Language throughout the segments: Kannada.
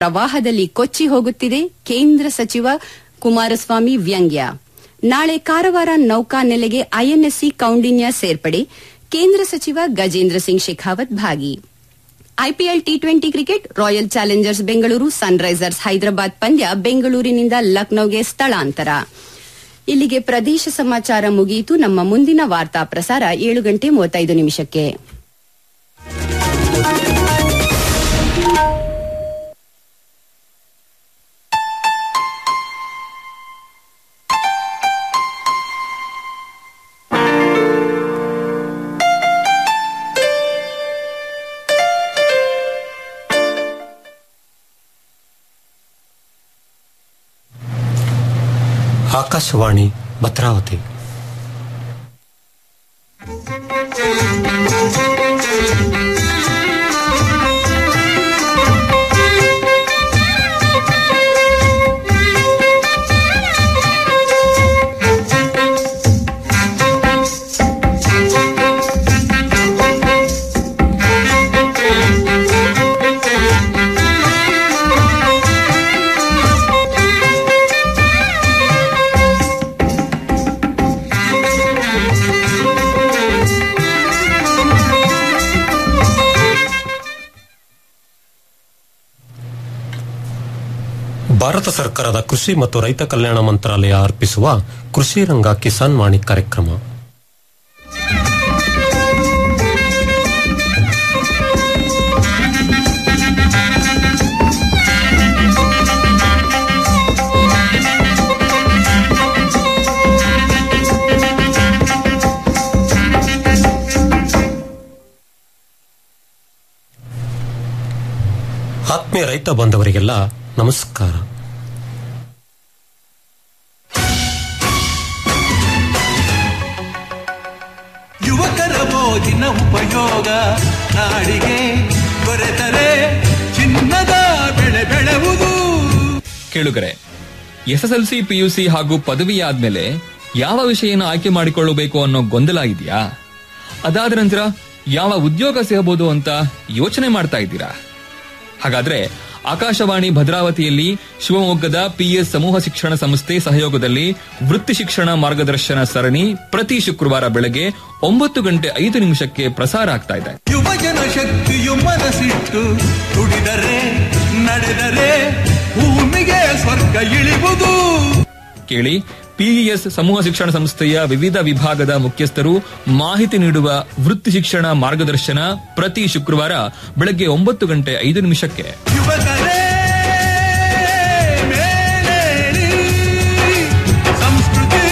ಪ್ರವಾಹದಲ್ಲಿ ಕೊಚ್ಚಿ ಹೋಗುತ್ತಿದೆ ಕೇಂದ್ರ ಸಚಿವ ಕುಮಾರಸ್ವಾಮಿ ವ್ಯಂಗ್ಯ ನಾಳೆ ಕಾರವಾರ ನೌಕಾನೆಲೆಗೆ ಐಎನ್ಎಸ್ಸಿ ಕೌಂಡಿನ್ಯ ಸೇರ್ಪಡೆ ಕೇಂದ್ರ ಸಚಿವ ಗಜೇಂದ್ರ ಸಿಂಗ್ ಶೆಖಾವತ್ ಭಾಗಿ IPL T twenty cricket Royal Challengers Bengaluru Sunrisers Hyderabad ಪಂದ್ಯ ಬೆಂಗಳೂರಿನಿಂದ ಲಕ್ನೋಗೆ ಸ್ಥಳಾಂತರ ಇಲ್ಲಿಗೆ ಪ್ರದೇಶ ಸಮಾಚಾರ ಮುಗಿಯಿತು ನಮ್ಮ ಮುಂದಿನ ವಾರ್ತಾ ಪ್ರಸಾರ ಏಳು ಗಂಟೆ ಮೂವತ್ತೈದು ನಿಮಿಷಕ್ಕೆ ಆಕಾಶವಾಣಿ ಭದ್ರಾವತಿ ಭಾರತ ಸರ್ಕಾರದ ಕೃಷಿ ಮತ್ತು ರೈತ ಕಲ್ಯಾಣ ಮಂತ್ರಾಲಯ ಅರ್ಪಿಸುವ ಕೃಷಿ ರಂಗ ಕಿಸಾನ್ ವಾಣಿ ಕಾರ್ಯಕ್ರಮ ಆತ್ಮೀಯ ರೈತ ಬಾಂಧವರಿಗೆಲ್ಲ ನಮಸ್ಕಾರ ಯುವಕರ ಮೋಜಿನ ಉಪಯೋಗ ನಾಡಿಗೆ ದೊರೆತರೆ ಚಿನ್ನದ ಬೆಳೆ ಬೆಳೆವುದು ಕೇಳುಗರೆ ಎಸ್ಎಸ್ಎಲ್ಸಿ ಪಿಯುಸಿ ಹಾಗೂ ಪದವಿ ಆದ್ಮೇಲೆ ಯಾವ ವಿಷಯನ ಆಯ್ಕೆ ಮಾಡಿಕೊಳ್ಳಬೇಕು ಅನ್ನೋ ಗೊಂದಲ ಇದೆಯಾ ಅದಾದ ನಂತರ ಯಾವ ಉದ್ಯೋಗ ಸಿಗಬಹುದು ಅಂತ ಯೋಚನೆ ಮಾಡ್ತಾ ಇದ್ದೀರಾ ಹಾಗಾದ್ರೆ ಆಕಾಶವಾಣಿ ಭದ್ರಾವತಿಯಲ್ಲಿ ಶಿವಮೊಗ್ಗದ ಪಿಎಸ್ ಸಮೂಹ ಶಿಕ್ಷಣ ಸಂಸ್ಥೆ ಸಹಯೋಗದಲ್ಲಿ ವೃತ್ತಿ ಶಿಕ್ಷಣ ಮಾರ್ಗದರ್ಶನ ಸರಣಿ ಪ್ರತಿ ಶುಕ್ರವಾರ ಬೆಳಗ್ಗೆ ಒಂಬತ್ತು ಗಂಟೆ ಐದು ನಿಮಿಷಕ್ಕೆ ಪ್ರಸಾರ ಆಗ್ತಾ ಇದೆ ಯುವಜನ ಶಕ್ತಿಯು ಮನಸ್ಸಿಟ್ಟು ದುಡಿದರೆ ನಡೆದರೆ ಭೂಮಿಗೆ ಸ್ವರ್ಗ ಇಳಿವುದು ಕೇಳಿ ಪಿಇಎಸ್ ಸಮೂಹ ಶಿಕ್ಷಣ ಸಂಸ್ಥೆಯ ವಿವಿಧ ವಿಭಾಗದ ಮುಖ್ಯಸ್ಥರು ಮಾಹಿತಿ ನೀಡುವ ವೃತ್ತಿ ಶಿಕ್ಷಣ ಮಾರ್ಗದರ್ಶನ ಪ್ರತಿ ಶುಕ್ರವಾರ ಬೆಳಗ್ಗೆ ಒಂಬತ್ತು ಗಂಟೆ ಐದು ನಿಮಿಷಕ್ಕೆ ಯುವಕರೇ ಮೇಲೇಳಿ ಸಂಸ್ಕೃತಿ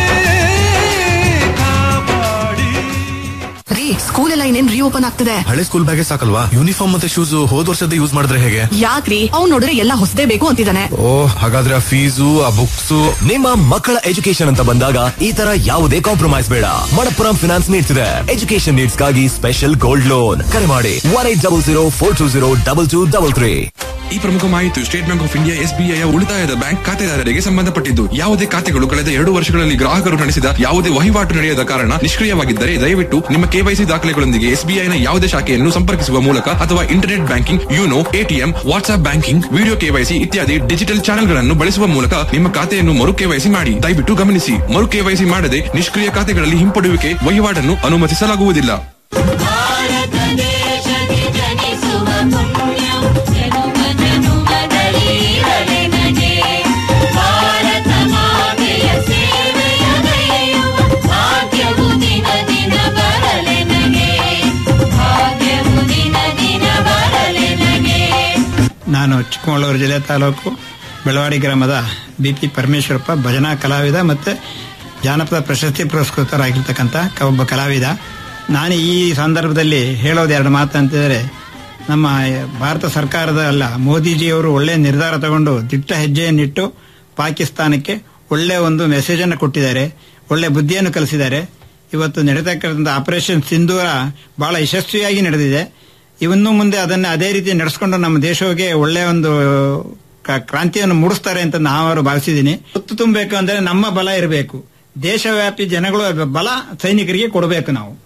ಕಾಪಾಡಿ ರೀ ಸ್ಕೂಲ್ ಎಲ್ಲ ಇನ್ನೇನ್ ರೀಓಪನ್ ಆಗ್ತಿದೆ ಹಳೆ ಸ್ಕೂಲ್ ಬ್ಯಾಗೇ ಸಾಕಲ್ವಾ ಯೂನಿಫಾರ್ಮ್ ಮತ್ತೆ ಶೂಸ್ ಹೋದ್ ವರ್ಷದ ಯೂಸ್ ಮಾಡಿದ್ರೆ ಹೇಗೆ ಯಾಕ್ರಿ ಅವ್ನ್ ನೋಡಿದ್ರೆ ಎಲ್ಲ ಹೊಸದೇ ಬೇಕು ಅಂತಿದ್ದಾನೆ ಓ ಹಾಗಾದ್ರೆ ಆ ಫೀಸು ಆ ಬುಕ್ಸ್ ನಿಮ್ಮ ಮಕ್ಕಳ ಎಜುಕೇಶನ್ ಅಂತ ಬಂದಾಗ ಈ ತರ ಯಾವುದೇ ಕಾಂಪ್ರಮೈಸ್ ಬೇಡ ಮಣಪ್ಪುರಂ ಫಿನಾನ್ಸ್ ನೀಡ್ಸ್ ಇದೆ ಎಜುಕೇಶನ್ ನೀಡ್ಸ್ ಗಾಗಿ ಸ್ಪೆಷಲ್ ಗೋಲ್ಡ್ ಲೋನ್ ಕರೆ ಮಾಡಿ one eight double zero four two zero double two double three ಈ ಪ್ರಮುಖ ಮಾಹಿತಿಯು State Bank of India SBI ಉಳಿತಾಯದ ಬ್ಯಾಂಕ್ ಖಾತೆದಾರರಿಗೆ ಸಂಬಂಧಪಟ್ಟಿದ್ದು ಯಾವುದೇ ಖಾತೆಗಳು ಕಳೆದ ಎರಡು ವರ್ಷಗಳಲ್ಲಿ ಗ್ರಾಹಕರು ನಡೆಸಿದ ಯಾವುದೇ ವಹಿವಾಟು ನಡೆಯದ ಕಾರಣ ನಿಷ್ಕ್ರಿಯವಾಗಿದ್ದರೆ ದಯವಿಟ್ಟು ನಿಮ್ಮ ಕೆವೈಸಿ ದಾಖಲೆಗಳೊಂದಿಗೆ ಎಸ್ಬಿಐನ ಯಾವುದೇ ಶಾಖೆಯನ್ನು ಸಂಪರ್ಕಿಸುವ ಮೂಲಕ ಅಥವಾ internet banking YONO ATM WhatsApp banking video KYC ಇತ್ಯಾದಿ ಡಿಜಿಟಲ್ ಚಾನೆಲ್ಗಳನ್ನು ಬಳಸುವ ಮೂಲಕ ನಿಮ್ಮ ಖಾತೆಯನ್ನು ಮರು ಕೆವೈಸಿ ಮಾಡಿ ದಯವಿಟ್ಟು ಗಮನಿಸಿ ಮರು ಕೆವೈಸಿ ಮಾಡದೆ ನಿಷ್ಕ್ರಿಯ ಖಾತೆಗಳಲ್ಲಿ ಹಿಂಪಡೆಯುವಿಕೆ ವಹಿವಾಟನ್ನು ಅನುಮತಿಸಲಾಗುವುದಿಲ್ಲ ಭಾರತ ದೇಶಕ್ಕೆ ಜನಿಸುವ ಪುಣ್ಯ ಜನುಮ ಜನುಮದಲ್ಲಿ ಇರಲಿ ನಗೆ ಭಾರತ ಮಾತೆಯ ಸೇವೆಯ ಗೈಯುವ ಭಾಗ್ಯವು ದಿನ ದಿನ ಬರಲಿ ನಗೆ ಭಾಗ್ಯವು ದಿನ ದಿನ ಬರಲಿ ನಗೆ ನಾನು ಚಿಕ್ಕಮಗಳೂರು ಜಿಲ್ಲೆ ತಾಲೂಕು ಬೆಳವಾಡಿ ಗ್ರಾಮದ ಬಿ ಪಿ ಪರಮೇಶ್ವರಪ್ಪ ಭಜನಾ ಕಲಾವಿದ ಮತ್ತು ಜಾನಪದ ಪ್ರಶಸ್ತಿ ಪುರಸ್ಕೃತರಾಗಿರ್ತಕ್ಕಂಥ ಕ- ಒಬ್ಬ ಕಲಾವಿದ ನಾನು ಈ ಸಂದರ್ಭದಲ್ಲಿ ಹೇಳೋದು ಎರಡು ಮಾತು ಅಂತಿದ್ರೆ ನಮ್ಮ ಭಾರತ ಸರ್ಕಾರದ ಅಲ್ಲ ಮೋದಿಜಿಯವರು ಒಳ್ಳೆಯ ನಿರ್ಧಾರ ತಗೊಂಡು ದಿಟ್ಟ ಹೆಜ್ಜೆಯನ್ನಿಟ್ಟು ಪಾಕಿಸ್ತಾನಕ್ಕೆ ಒಳ್ಳೆಯ ಒಂದು ಮೆಸೇಜ್ ಅನ್ನು ಕೊಟ್ಟಿದ್ದಾರೆ ಒಳ್ಳೆ ಬುದ್ಧಿಯನ್ನು ಕಲಿಸಿದ್ದಾರೆ ಇವತ್ತು ನಡೆತಕ್ಕಂಥ ಆಪರೇಷನ್ ಸಿಂಧೂರ ಬಹಳ ಯಶಸ್ವಿಯಾಗಿ ನಡೆದಿದೆ ಇವನ್ನು ಮುಂದೆ ಅದನ್ನ ಅದೇ ರೀತಿ ನಡೆಸ್ಕೊಂಡು ನಮ್ಮ ದೇಶಕ್ಕೆ ಒಳ್ಳೆಯ ಒಂದು ಕ- ಕ್ರಾಂತಿಯನ್ನು ಮೂಡಿಸ್ತಾರೆ ಅಂತ ನಾವು ಭಾವಿಸಿದ್ದೀನಿ ಹೊತ್ತು ತುಂಬಬೇಕು ಅಂದ್ರೆ ನಮ್ಮ ಬಲ ಇರಬೇಕು ದೇಶವ್ಯಾಪಿ ಜನಗಳು ಬಲ ಸೈನಿಕರಿಗೆ ಕೊಡಬೇಕು ನಾವು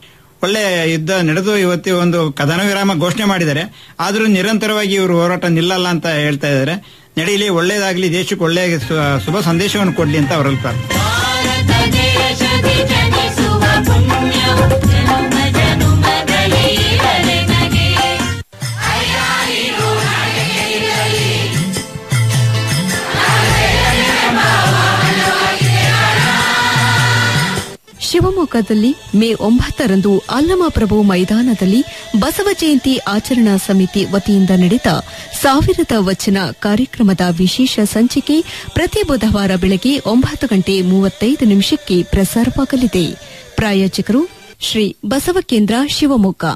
ಒಳ್ಳೆ ಯುದ್ಧ ನಡೆದು ಇವತ್ತು ಒಂದು ಕದನ ವಿರಾಮ ಘೋಷಣೆ ಮಾಡಿದ್ದಾರೆ ಆದ್ರೂ ನಿರಂತರವಾಗಿ ಇವರು ಹೋರಾಟ ನಿಲ್ಲಲ್ಲ ಅಂತ ಹೇಳ್ತಾ ಇದ್ದಾರೆ ನಡೀಲಿ ಒಳ್ಳೇದಾಗ್ಲಿ ದೇಶಕ್ಕೆ ಒಳ್ಳೆ ಸು- ಶುಭ ಸಂದೇಶವನ್ನು ಕೊಡ್ಲಿ ಅಂತ ಅವರಲ್ಲಿ ಪ್ರಾರ್ಥನೆ ಭಾರತ ದೇಶದಿ ಜನಿಸುವ ಪುಣ್ಯವು ಜನುಮ ಜನುಮದಲ್ಲಿ ಇರಲಿ ನಗೆ ಶಿವಮೊಗ್ಗದಲ್ಲಿ ಮೇ ಒಂಬತ್ತರಂದು ಅಲ್ಲಮಪ್ರಭು ಮೈದಾನದಲ್ಲಿ ಬಸವ ಜಯಂತಿ ಆಚರಣಾ ಸಮಿತಿ ವತಿಯಿಂದ ನಡೆದ ಸಾವಿರದ ವಚನ ಕಾರ್ಯಕ್ರಮದ ವಿಶೇಷ ಸಂಚಿಕೆ ಪ್ರತಿ ಬುಧವಾರ ಬೆಳಗ್ಗೆ ಒಂಬತ್ತು ಗಂಟೆ ಮೂವತ್ತೈದು ನಿಮಿಷಕ್ಕೆ ಪ್ರಸಾರವಾಗಲಿದೆ ಪ್ರಾಯೋಜಕರು ಶ್ರೀ ಬಸವಕೇಂದ್ರ ಶಿವಮೊಗ್ಗ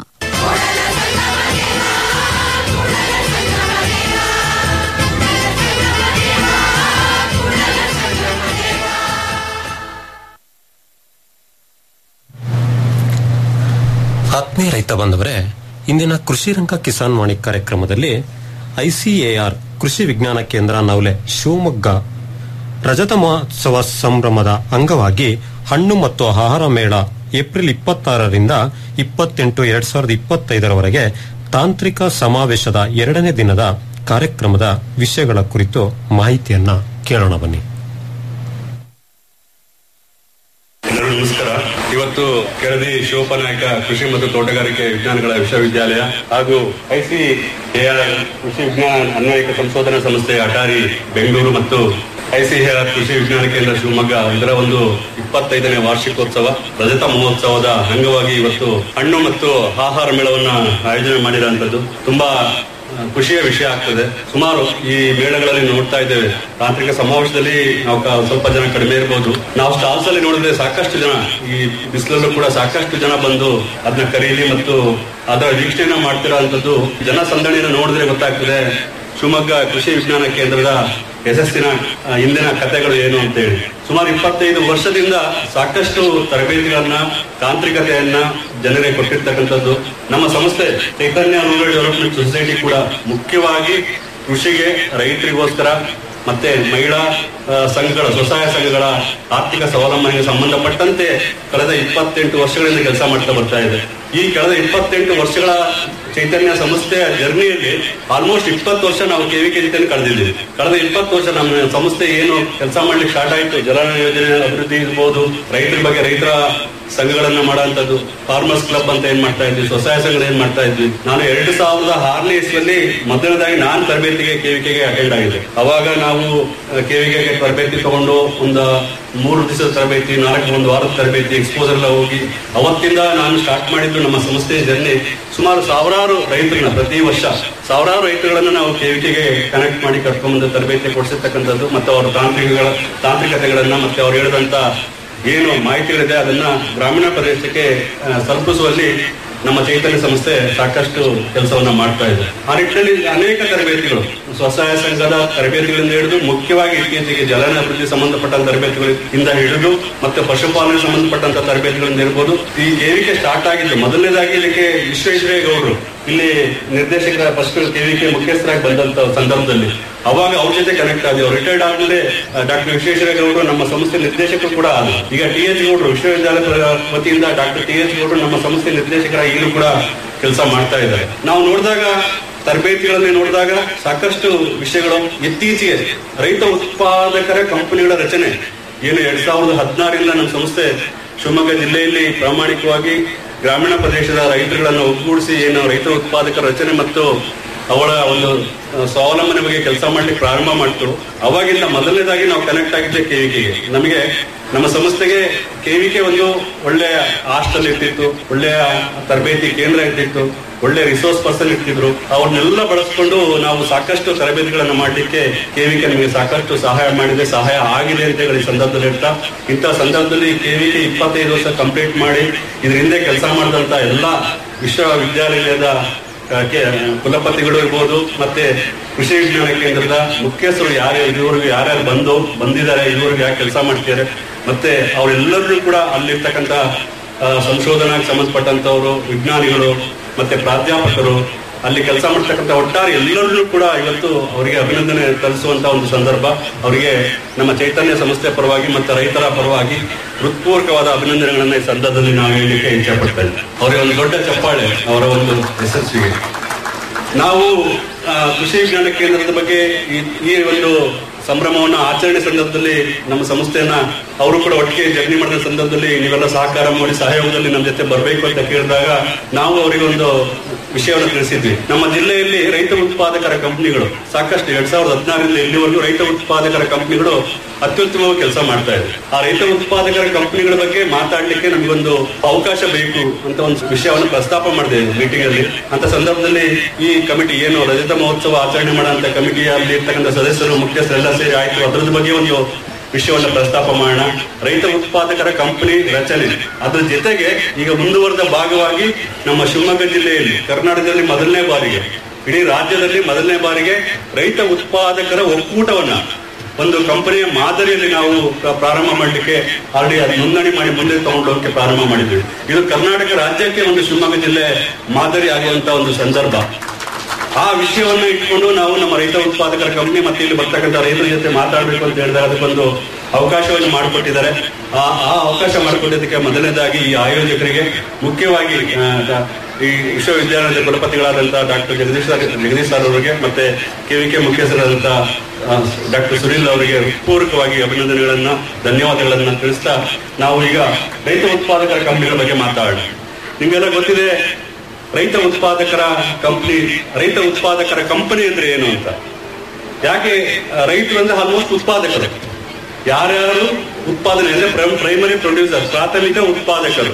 ಆತ್ಮೀಯ ರೈತ ಬಾಂಧವರೇ ಇಂದಿನ ಕೃಷಿ ರಂಗ ಕಿಸಾನ್ ವಾಣಿ ಕಾರ್ಯಕ್ರಮದಲ್ಲಿ ಐಸಿಎಆರ್ ಕೃಷಿ ವಿಜ್ಞಾನ ಕೇಂದ್ರ ನವಲೆ ಶಿವಮೊಗ್ಗ ರಜತ ಮಹೋತ್ಸವ ಸಂಭ್ರಮದ ಅಂಗವಾಗಿ ಹಣ್ಣು ಮತ್ತು ಆಹಾರ ಮೇಳ ಏಪ್ರಿಲ್ ಇಪ್ಪತ್ತಾರರಿಂದ ಇಪ್ಪತ್ತೆಂಟು ಎರಡ್ ಸಾವಿರದ ಇಪ್ಪತ್ತೈದರವರೆಗೆ ತಾಂತ್ರಿಕ ಸಮಾವೇಶದ ಎರಡನೇ ದಿನದ ಕಾರ್ಯಕ್ರಮದ ವಿಷಯಗಳ ಕುರಿತು ಮಾಹಿತಿಯನ್ನ ಕೇಳೋಣ ಬನ್ನಿ ಎಲ್ಲರಿಗೂ ನಮಸ್ಕಾರ ಇವತ್ತು ಕೆಳದಿ ಶಿವಪ್ಪನಾಯಕ ಕೃಷಿ ಮತ್ತು ತೋಟಗಾರಿಕೆ ವಿಜ್ಞಾನಗಳ ವಿಶ್ವವಿದ್ಯಾಲಯ ಹಾಗೂ ಐಸಿ ಎಆರ್ ಕೃಷಿ ವಿಜ್ಞಾನ ಅನ್ವಯಿಕ ಸಂಶೋಧನಾ ಸಂಸ್ಥೆ ಅಟಾರಿ ಬೆಂಗಳೂರು ಮತ್ತು ಐಸಿಎಆರ್ ಕೃಷಿ ವಿಜ್ಞಾನ ಕೇಂದ್ರ ಶಿವಮೊಗ್ಗ ಇದರ ಒಂದು ಇಪ್ಪತ್ತೈದನೇ ವಾರ್ಷಿಕೋತ್ಸವ ರಜತ ಮಹೋತ್ಸವದ ಅಂಗವಾಗಿ ಇವತ್ತು ಹಣ್ಣು ಮತ್ತು ಆಹಾರ ಮೇಳವನ್ನ ಆಯೋಜನೆ ಮಾಡಿರುವಂತದ್ದು ತುಂಬಾ ಖುಷಿಯ ವಿಷಯ ಆಗ್ತದೆ ಸುಮಾರು ಈ ಮೇಳಗಳಲ್ಲಿ ನೋಡ್ತಾ ಇದ್ದೇವೆ ತಾಂತ್ರಿಕ ಸಮಾವೇಶದಲ್ಲಿ ನಾವು ಕ- ಸ್ವಲ್ಪ ಜನ ಕಡಿಮೆ ಇರಬಹುದು ನಾವು ಸ್ಟಾಲ್ಸ್ ಅಲ್ಲಿ ನೋಡಿದ್ರೆ ಸಾಕಷ್ಟು ಜನ ಈ ಬಿಸಿಲಲ್ಲೂ ಕೂಡ ಸಾಕಷ್ಟು ಜನ ಬಂದು ಅದನ್ನ ಖರೀದಿ ಮತ್ತು ಅದರ ವೀಕ್ಷಣೆಯನ್ನ ಮಾಡ್ತಿರೋಂಥದ್ದು ಜನ ಸಂದಣಿಯನ್ನು ನೋಡಿದ್ರೆ ಗೊತ್ತಾಗ್ತದೆ ಶಿವಮೊಗ್ಗ ಕೃಷಿ ವಿಜ್ಞಾನ ಕೇಂದ್ರದ ಯಶಸ್ಸಿನ ಆ, ಹಿಂದಿನ ಕಥೆಗಳು ಏನು ಅಂತ ಹೇಳಿ ಸುಮಾರು ಇಪ್ಪತ್ತೈದು ವರ್ಷದಿಂದ ಸಾಕಷ್ಟು ತರಬೇತಿಗಳನ್ನ ತಾಂತ್ರಿಕತೆಯನ್ನ ಜನರಿಗೆ ಕೊಟ್ಟಿರ್ತಕ್ಕಂಥದ್ದು ನಮ್ಮ ಸಂಸ್ಥೆ ಚೈತನ್ಯ ರೂರಲ್ ಡೆವಲಪ್ಮೆಂಟ್ ಸೊಸೈಟಿ ಕೂಡ ಮುಖ್ಯವಾಗಿ ಕೃಷಿಗೆ ರೈತರಿಗೋಸ್ಕರ ಮತ್ತೆ ಮಹಿಳಾ ಆ, ಸಂಘಗಳ ಸ್ವಸಹಾಯ ಸಂಘಗಳ ಆರ್ಥಿಕ ಸ್ವಾವಲಂಬನೆಗೆ ಸಂಬಂಧಪಟ್ಟಂತೆ ಕಳೆದ ಇಪ್ಪತ್ತೆಂಟು ವರ್ಷಗಳಿಂದ ಕೆಲಸ ಮಾಡ್ತಾ ಬರ್ತಾ ಇದೆ ಈ ಕಳೆದ ಇಪ್ಪತ್ತೆಂಟು ವರ್ಷಗಳ ಚೈತನ್ಯ ಸಂಸ್ಥೆಯ ಜರ್ನಿಯಲ್ಲಿ ಆಲ್ಮೋಸ್ಟ್ ಇಪ್ಪತ್ತು ವರ್ಷ ನಾವು ಕೆವಿಕೆ ಜೊತೆ ಕಳೆದಿದ್ದೀವಿ ಕಳೆದ ಇಪ್ಪತ್ತು ವರ್ಷ ನಮ್ಮ ಸಂಸ್ಥೆ ಏನು ಕೆಲಸ ಮಾಡ್ಲಿಕ್ಕೆ ಸ್ಟಾರ್ಟ್ ಆಯ್ತು ಜಲನ ಯೋಜನೆ ಅಭಿವೃದ್ಧಿ ಇರ್ಬೋದು ರೈತರ ಬಗ್ಗೆ ರೈತರ ಸಂಘಗಳನ್ನ ಮಾಡುವಂತದ್ದು ಫಾರ್ಮರ್ಸ್ ಕ್ಲಬ್ ಅಂತ ಏನ್ ಮಾಡ್ತಾ ಇದ್ವಿ ಸ್ವಸಹಾಯ ಸಂಘ ಏನ್ ಮಾಡ್ತಾ ಇದ್ವಿ ನಾನು ಎರಡು ಸಾವಿರದ ಆರನೇ ಇಸ್ವಿಯಲ್ಲಿ ಮೊದಲನೇದಾಗಿ ನಾನು ತರಬೇತಿಗೆ ಕೆವಿಕೆಗೆ ಅಟೆಂಡ್ ಆಗಿದೆ ಅವಾಗ ನಾವು ಕೆವಿಕೆಗೆ ತರಬೇತಿ ತಗೊಂಡು ಒಂದು ಮೂರು ದಿವಸದ ತರಬೇತಿ ನಾಲ್ಕು ಒಂದು ವಾರದ ತರಬೇತಿ ಎಕ್ಸ್ಪೋಸರ್ ಎಲ್ಲ ಹೋಗಿ ಅವತ್ತಿಂದ ನಾನು ಸ್ಟಾರ್ಟ್ ಮಾಡಿದ್ದು ನಮ್ಮ ಸಂಸ್ಥೆಯ ಜರ್ನಿ ಸುಮಾರು ಸಾವಿರಾರು ರೈತರನ್ನ ಪ್ರತಿ ವರ್ಷ ಸಾವಿರಾರು ರೈತರುಗಳನ್ನ ನಾವು ಕೆವಿಕೆಗೆ ಕನೆಕ್ಟ್ ಮಾಡಿ ಕರ್ಕೊಂಡ್ಬಂದು ತರಬೇತಿ ಕೊಡಿಸಿರ್ತಕ್ಕಂಥದ್ದು ಮತ್ತು ಅವರ ತಾಂತ್ರಿಕಗಳ ತಾಂತ್ರಿಕತೆಗಳನ್ನ ಮತ್ತೆ ಅವ್ರು ಹೇಳಿದಂತ ಏನು ಮಾಹಿತಿಗಳಿದೆ ಅದನ್ನ ಗ್ರಾಮೀಣ ಪ್ರದೇಶಕ್ಕೆ ಆ, ತಲುಪಿಸುವಲ್ಲಿ ನಮ್ಮ ಚೈತನ್ಯ ಸಂಸ್ಥೆ ಸಾಕಷ್ಟು ಕೆಲಸವನ್ನ ಮಾಡ್ತಾ ಇದೆ ಆ ನಿಟ್ಟಿನಲ್ಲಿ ಅನೇಕ ತರಬೇತಿಗಳು ಸ್ವಸಹಾಯ ಸಂಘದ ತರಬೇತಿಗಳಿಂದ ಹಿಡಿದು ಮುಖ್ಯವಾಗಿ ಇತ್ತೀಚೆಗೆ ಜಲನ ಅಭಿವೃದ್ಧಿ ಸಂಬಂಧಪಟ್ಟ ತರಬೇತಿಗಳಿಂದ ಹಿಡಿದು ಮತ್ತೆ ಪಶುಪಾಲನೆ ಸಂಬಂಧಪಟ್ಟಂತ ತರಬೇತಿಗಳಿಂದ ಇರ್ಬೋದು ಈ ಕೇವಿಕೆ ಸ್ಟಾರ್ಟ್ ಆಗಿದ್ದು ಮೊದಲನೇದಾಗಿ ಇದಕ್ಕೆ ವಿಶ್ವೇಶ್ವರಯ್ಯಗೌಡರು ಇಲ್ಲಿ ನಿರ್ದೇಶಕರ ಫಸ್ಟ್ ಕೆವಿಕೆ ಮುಖ್ಯಸ್ಥರಾಗಿ ಬಂದಂತ ಸಂದರ್ಭದಲ್ಲಿ ಅವಾಗ ಅವ್ರ ಜೊತೆ ಕನೆಕ್ಟ್ ಆಗಿ ಅವ್ರು ರಿಟೈರ್ಡ್ ಆದ್ಮೇಲೆ ಡಾಕ್ಟರ್ ವಿಶ್ವೇಶ್ವರಯ್ಯಗೌಡರು ನಮ್ಮ ಸಂಸ್ಥೆ ನಿರ್ದೇಶಕರು ಕೂಡ ಆದ್ರು ಈಗ ಟಿ ಎಚ್ ಗೌಡರು ವಿಶ್ವವಿದ್ಯಾಲಯದ ವತಿಯಿಂದ ಡಾಕ್ಟರ್ ಟಿ ಎಚ್ ಗೌಡರು ನಮ್ಮ ಸಂಸ್ಥೆ ನಿರ್ದೇಶಕರಾಗಿ ಈಗಲೂ ಕೂಡ ಕೆಲಸ ಮಾಡ್ತಾ ಇದ್ದಾರೆ ನಾವು ನೋಡಿದಾಗ ತರಬೇತಿಗಳಲ್ಲಿ ನೋಡಿದಾಗ ಸಾಕಷ್ಟು ವಿಷಯಗಳು ಇತ್ತೀಚೆಗೆ ರೈತ ಉತ್ಪಾದಕರ ಕಂಪನಿಗಳ ರಚನೆ ಏನು ಎರಡ್ ಸಾವಿರದ ಹದಿನಾರರಿಂದ ನಮ್ಮ ಸಂಸ್ಥೆ ಶಿವಮೊಗ್ಗ ಜಿಲ್ಲೆಯಲ್ಲಿ ಪ್ರಾಮಾಣಿಕವಾಗಿ ಗ್ರಾಮೀಣ ಪ್ರದೇಶದ ರೈತರುಗಳನ್ನು ಒಗ್ಗೂಡಿಸಿ ಏನು ರೈತ ಉತ್ಪಾದಕರ ರಚನೆ ಮತ್ತು ಅವಳ ಒಂದು ಆ, ಸ್ವಾವಲಂಬನೆ ಬಗ್ಗೆ ಕೆಲಸ ಮಾಡ್ಲಿಕ್ಕೆ ಪ್ರಾರಂಭ ಮಾಡ್ತು ಅವಾಗಿಂದ ಮೊದಲನೇದಾಗಿ ನಾವು ಕನೆಕ್ಟ್ ಆಗಿದ್ದೆ ಕೆವಿಕೆಗೆ ನಮಗೆ ನಮ್ಮ ಸಂಸ್ಥೆಗೆ ಕೆವಿಕೆ ಒಂದು ಒಳ್ಳೆಯ ಹಾಸ್ಟೆಲ್ ಇರ್ತಿತ್ತು ಒಳ್ಳೆಯ ತರಬೇತಿ ಕೇಂದ್ರ ಇರ್ತಿತ್ತು ಒಳ್ಳೆ ರಿಸೋರ್ಸ್ ಪರ್ಸನ್ ಇರ್ತಿದ್ರು ಅವ್ರನ್ನೆಲ್ಲ ಬಳಸ್ಕೊಂಡು ನಾವು ಸಾಕಷ್ಟು ತರಬೇತಿಗಳನ್ನು ಮಾಡಲಿಕ್ಕೆ ಕೆವಿಕೆ ನಮಗೆ ಸಾಕಷ್ಟು ಸಹಾಯ ಮಾಡಿದೆ ಸಹಾಯ ಆಗಿದೆ ಅಂತ ಹೇಳಿ ಈ ಸಂದರ್ಭದಲ್ಲಿ ಹೇಳ್ತಾ ಇಂಥ ಸಂದರ್ಭದಲ್ಲಿ ಕೆವಿಕೆ ಇಪ್ಪತ್ತೈದು ವರ್ಷ ಕಂಪ್ಲೀಟ್ ಮಾಡಿ ಇದ್ರ ಹಿಂದೆ ಕೆಲಸ ಮಾಡಿದಂತ ಎಲ್ಲ ವಿಶ್ವವಿದ್ಯಾನಿಲಯದ ಆ, ಕೆ- ಕುಲಪತಿಗಳು ಇರ್ಬೋದು ಮತ್ತೆ ಕೃಷಿ ವಿಜ್ಞಾನ ಕೇಂದ್ರದ ಮುಖ್ಯಸ್ಥರು ಯಾರು ಇದುವರೆಗೂ ಯಾರ್ಯಾರು ಬಂದು ಬಂದಿದ್ದಾರೆ ಇದುವರೆಗೂ ಯಾಕೆ ಕೆಲಸ ಮಾಡ್ತಿದ್ದಾರೆ ಮತ್ತೆ ಅವರೆಲ್ಲರೂ ಕೂಡ ಅಲ್ಲಿರ್ತಕ್ಕಂಥ ಆ, ಸಂಶೋಧನಾಗೆ ಸಂಬಂಧಪಟ್ಟಂತವರು ವಿಜ್ಞಾನಿಗಳು ಮತ್ತೆ ಪ್ರಾಧ್ಯಾಪಕರು ಅಲ್ಲಿ ಕೆಲಸ ಮಾಡ್ತಕ್ಕಂಥ ಒಟ್ಟಾರೆ ಎಲ್ಲರನ್ನೂ ಕೂಡ ಇವತ್ತು ಅವರಿಗೆ ಅಭಿನಂದನೆ ಸಲ್ಲಿಸುವಂತ ಒಂದು ಸಂದರ್ಭ ಅವರಿಗೆ ನಮ್ಮ ಚೈತನ್ಯ ಸಂಸ್ಥೆ ಪರವಾಗಿ ಮತ್ತು ರೈತರ ಪರವಾಗಿ ಹೃತ್ಪೂರ್ವಕವಾದ ಅಭಿನಂದನೆಗಳನ್ನ ಈ ಸಂದರ್ಭದಲ್ಲಿ ನಾವು ಹೇಳಲಿಕ್ಕೆ ಇಚ್ಛೆ ಪಡ್ತಾ ಇದ್ದೇವೆ ಅವರಿಗೆ ಒಂದು ದೊಡ್ಡ ಚಪ್ಪಾಳೆ ಅವರ ಒಂದು ಯಶಸ್ವಿಗೆ ನಾವು ಆ, ಕೃಷಿ ವಿಜ್ಞಾನ ಕೇಂದ್ರದ ಬಗ್ಗೆ ಈ- ಈ ಒಂದು ಸಂಭ್ರಮವನ್ನು ಆಚರಣೆ ಸಂದರ್ಭದಲ್ಲಿ ನಮ್ಮ ಸಂಸ್ಥೆಯನ್ನ ಅವರು ಕೂಡ ಒಟ್ಟಿಗೆ ಜರ್ನಿ ಮಾಡಿದ ಸಂದರ್ಭದಲ್ಲಿ ನೀವೆಲ್ಲ ಸಹಕಾರ ಮಾಡಿ ಸಹಯೋಗದಲ್ಲಿ ನಮ್ಮ ಜೊತೆ ಬರಬೇಕು ಅಂತ ಕೇಳಿದಾಗ ನಾವು ಅವರಿಗೆ ಒಂದು ವಿಷಯವನ್ನು ತಿಳಿಸಿದ್ವಿ ನಮ್ಮ ಜಿಲ್ಲೆಯಲ್ಲಿ ರೈತ ಉತ್ಪಾದಕರ ಕಂಪನಿಗಳು ಸಾಕಷ್ಟು ಎರಡ್ ಸಾವಿರದ ಹದಿನಾರರಿಂದ ಇಲ್ಲಿವರೆಗೂ ರೈತ ಉತ್ಪಾದಕರ ಕಂಪನಿಗಳು ಅತ್ಯುತ್ತಮವಾಗಿ ಕೆಲಸ ಮಾಡ್ತಾ ಇದೆ ಆ ರೈತ ಉತ್ಪಾದಕರ ಕಂಪನಿಗಳ ಬಗ್ಗೆ ಮಾತಾಡ್ಲಿಕ್ಕೆ ನಮಗೊಂದು ಅವಕಾಶ ಬೇಕು ಅಂತ ಒಂದು ವಿಷಯವನ್ನು ಪ್ರಸ್ತಾಪ ಮಾಡಿದೆ ಮೀಟಿಂಗ್ ಅಲ್ಲಿ ಅಂತ ಸಂದರ್ಭದಲ್ಲಿ ಈ ಕಮಿಟಿ ಏನು ರಜತ ಮಹೋತ್ಸವ ಆಚರಣೆ ಮಾಡುವಂತ ಕಮಿಟಿಯಲ್ಲಿ ಇರ್ತಕ್ಕಂಥ ಸದಸ್ಯರು ಮುಖ್ಯಸ್ಥರೆಲ್ಲ ಸೇರಿ ಆಯ್ತು ಅದರದ ಬಗ್ಗೆ ಒಂದು ವಿಷಯವನ್ನು ಪ್ರಸ್ತಾಪ ಮಾಡೋಣ ರೈತ ಉತ್ಪಾದಕರ ಕಂಪನಿ ರಚನೆ ಅದ್ರ ಜೊತೆಗೆ ಈಗ ಮುಂದುವರೆದ ಭಾಗವಾಗಿ ನಮ್ಮ ಶಿವಮೊಗ್ಗ ಜಿಲ್ಲೆಯಲ್ಲಿ ಕರ್ನಾಟಕದಲ್ಲಿ ಮೊದಲನೇ ಬಾರಿಗೆ ಇಡೀ ರಾಜ್ಯದಲ್ಲಿ ಮೊದಲನೇ ಬಾರಿಗೆ ರೈತ ಉತ್ಪಾದಕರ ಒಕ್ಕೂಟವನ್ನ ಒಂದು ಕಂಪನಿಯ ಮಾದರಿಯಲ್ಲಿ ನಾವು ಪ್ರ- ಪ್ರಾರಂಭ ಮಾಡಲಿಕ್ಕೆ ಆಲ್ರೆಡಿ ಅದು ನೋಂದಣಿ ಮಾಡಿ ಮುಂದೆ ತಗೊಂಡು ಹೋಗಕ್ಕೆ ಪ್ರಾರಂಭ ಮಾಡಿದ್ವಿ ಇದು ಕರ್ನಾಟಕ ರಾಜ್ಯಕ್ಕೆ ಒಂದು ಶಿವಮೊಗ್ಗ ಜಿಲ್ಲೆ ಮಾದರಿ ಆಗುವಂತ ಒಂದು ಸಂದರ್ಭ ಆ ವಿಷಯವನ್ನ ಇಟ್ಕೊಂಡು ನಾವು ನಮ್ಮ ರೈತ ಉತ್ಪಾದಕರ ಕಂಪನಿ ಮತ್ತೆ ಇಲ್ಲಿ ಬರ್ತಕ್ಕಂಥ ರೈತರ ಜೊತೆ ಮಾತಾಡಬೇಕು ಅಂತ ಹೇಳಿದಾಗ ಅದಕ್ಕೊಂದು ಅವಕಾಶವನ್ನು ಮಾಡಿಕೊಟ್ಟಿದ್ದಾರೆ ಆ ಆ ಅವಕಾಶ ಮಾಡಿಕೊಟ್ಟಿದ್ದಕ್ಕೆ ಮೊದಲನೇದಾಗಿ ಈ ಆಯೋಜಕರಿಗೆ ಮುಖ್ಯವಾಗಿ ಆ, ದ- ಈ ವಿಶ್ವವಿದ್ಯಾಲಯದ ಕುಲಪತಿಗಳಾದಂತಹ doctor Jagadish sir Jagadish sir ಅವರಿಗೆ ಮತ್ತೆ ಕೆವಿಕೆ ಮುಖ್ಯಸ್ಥರಾದಂತಹ ಡಾಕ್ಟರ್ ಸುನಿಲ್ ಅವರಿಗೆ ಪೂರ್ವಕವಾಗಿ ಅಭಿನಂದನೆಗಳನ್ನ ಧನ್ಯವಾದಗಳನ್ನ ತಿಳಿಸ್ತಾ ನಾವು ಈಗ ರೈತ ಉತ್ಪಾದಕರ ಕಂಪನಿಗಳ ಬಗ್ಗೆ ಮಾತಾಡೋಣ ನಿಮಗೆಲ್ಲ ಗೊತ್ತಿದೆ ರೈತ ಉತ್ಪಾದಕರ ಕಂಪನಿ ರೈತ ಉತ್ಪಾದಕರ ಕಂಪನಿ ಅಂದ್ರೆ ಏನು ಅಂತ ಯಾಕೆ ಆ, ರೈತರು ಅಂದ್ರೆ ಆಲ್ಮೋಸ್ಟ್ ಉತ್ಪಾದಕರು ಯಾರ್ಯಾರು ಉತ್ಪಾದನೆ ಅಂದ್ರೆ ಪ್ರೈಮರಿ ಪ್ರೊಡ್ಯೂಸರ್ ಪ್ರಾಥಮಿಕ ಉತ್ಪಾದಕರು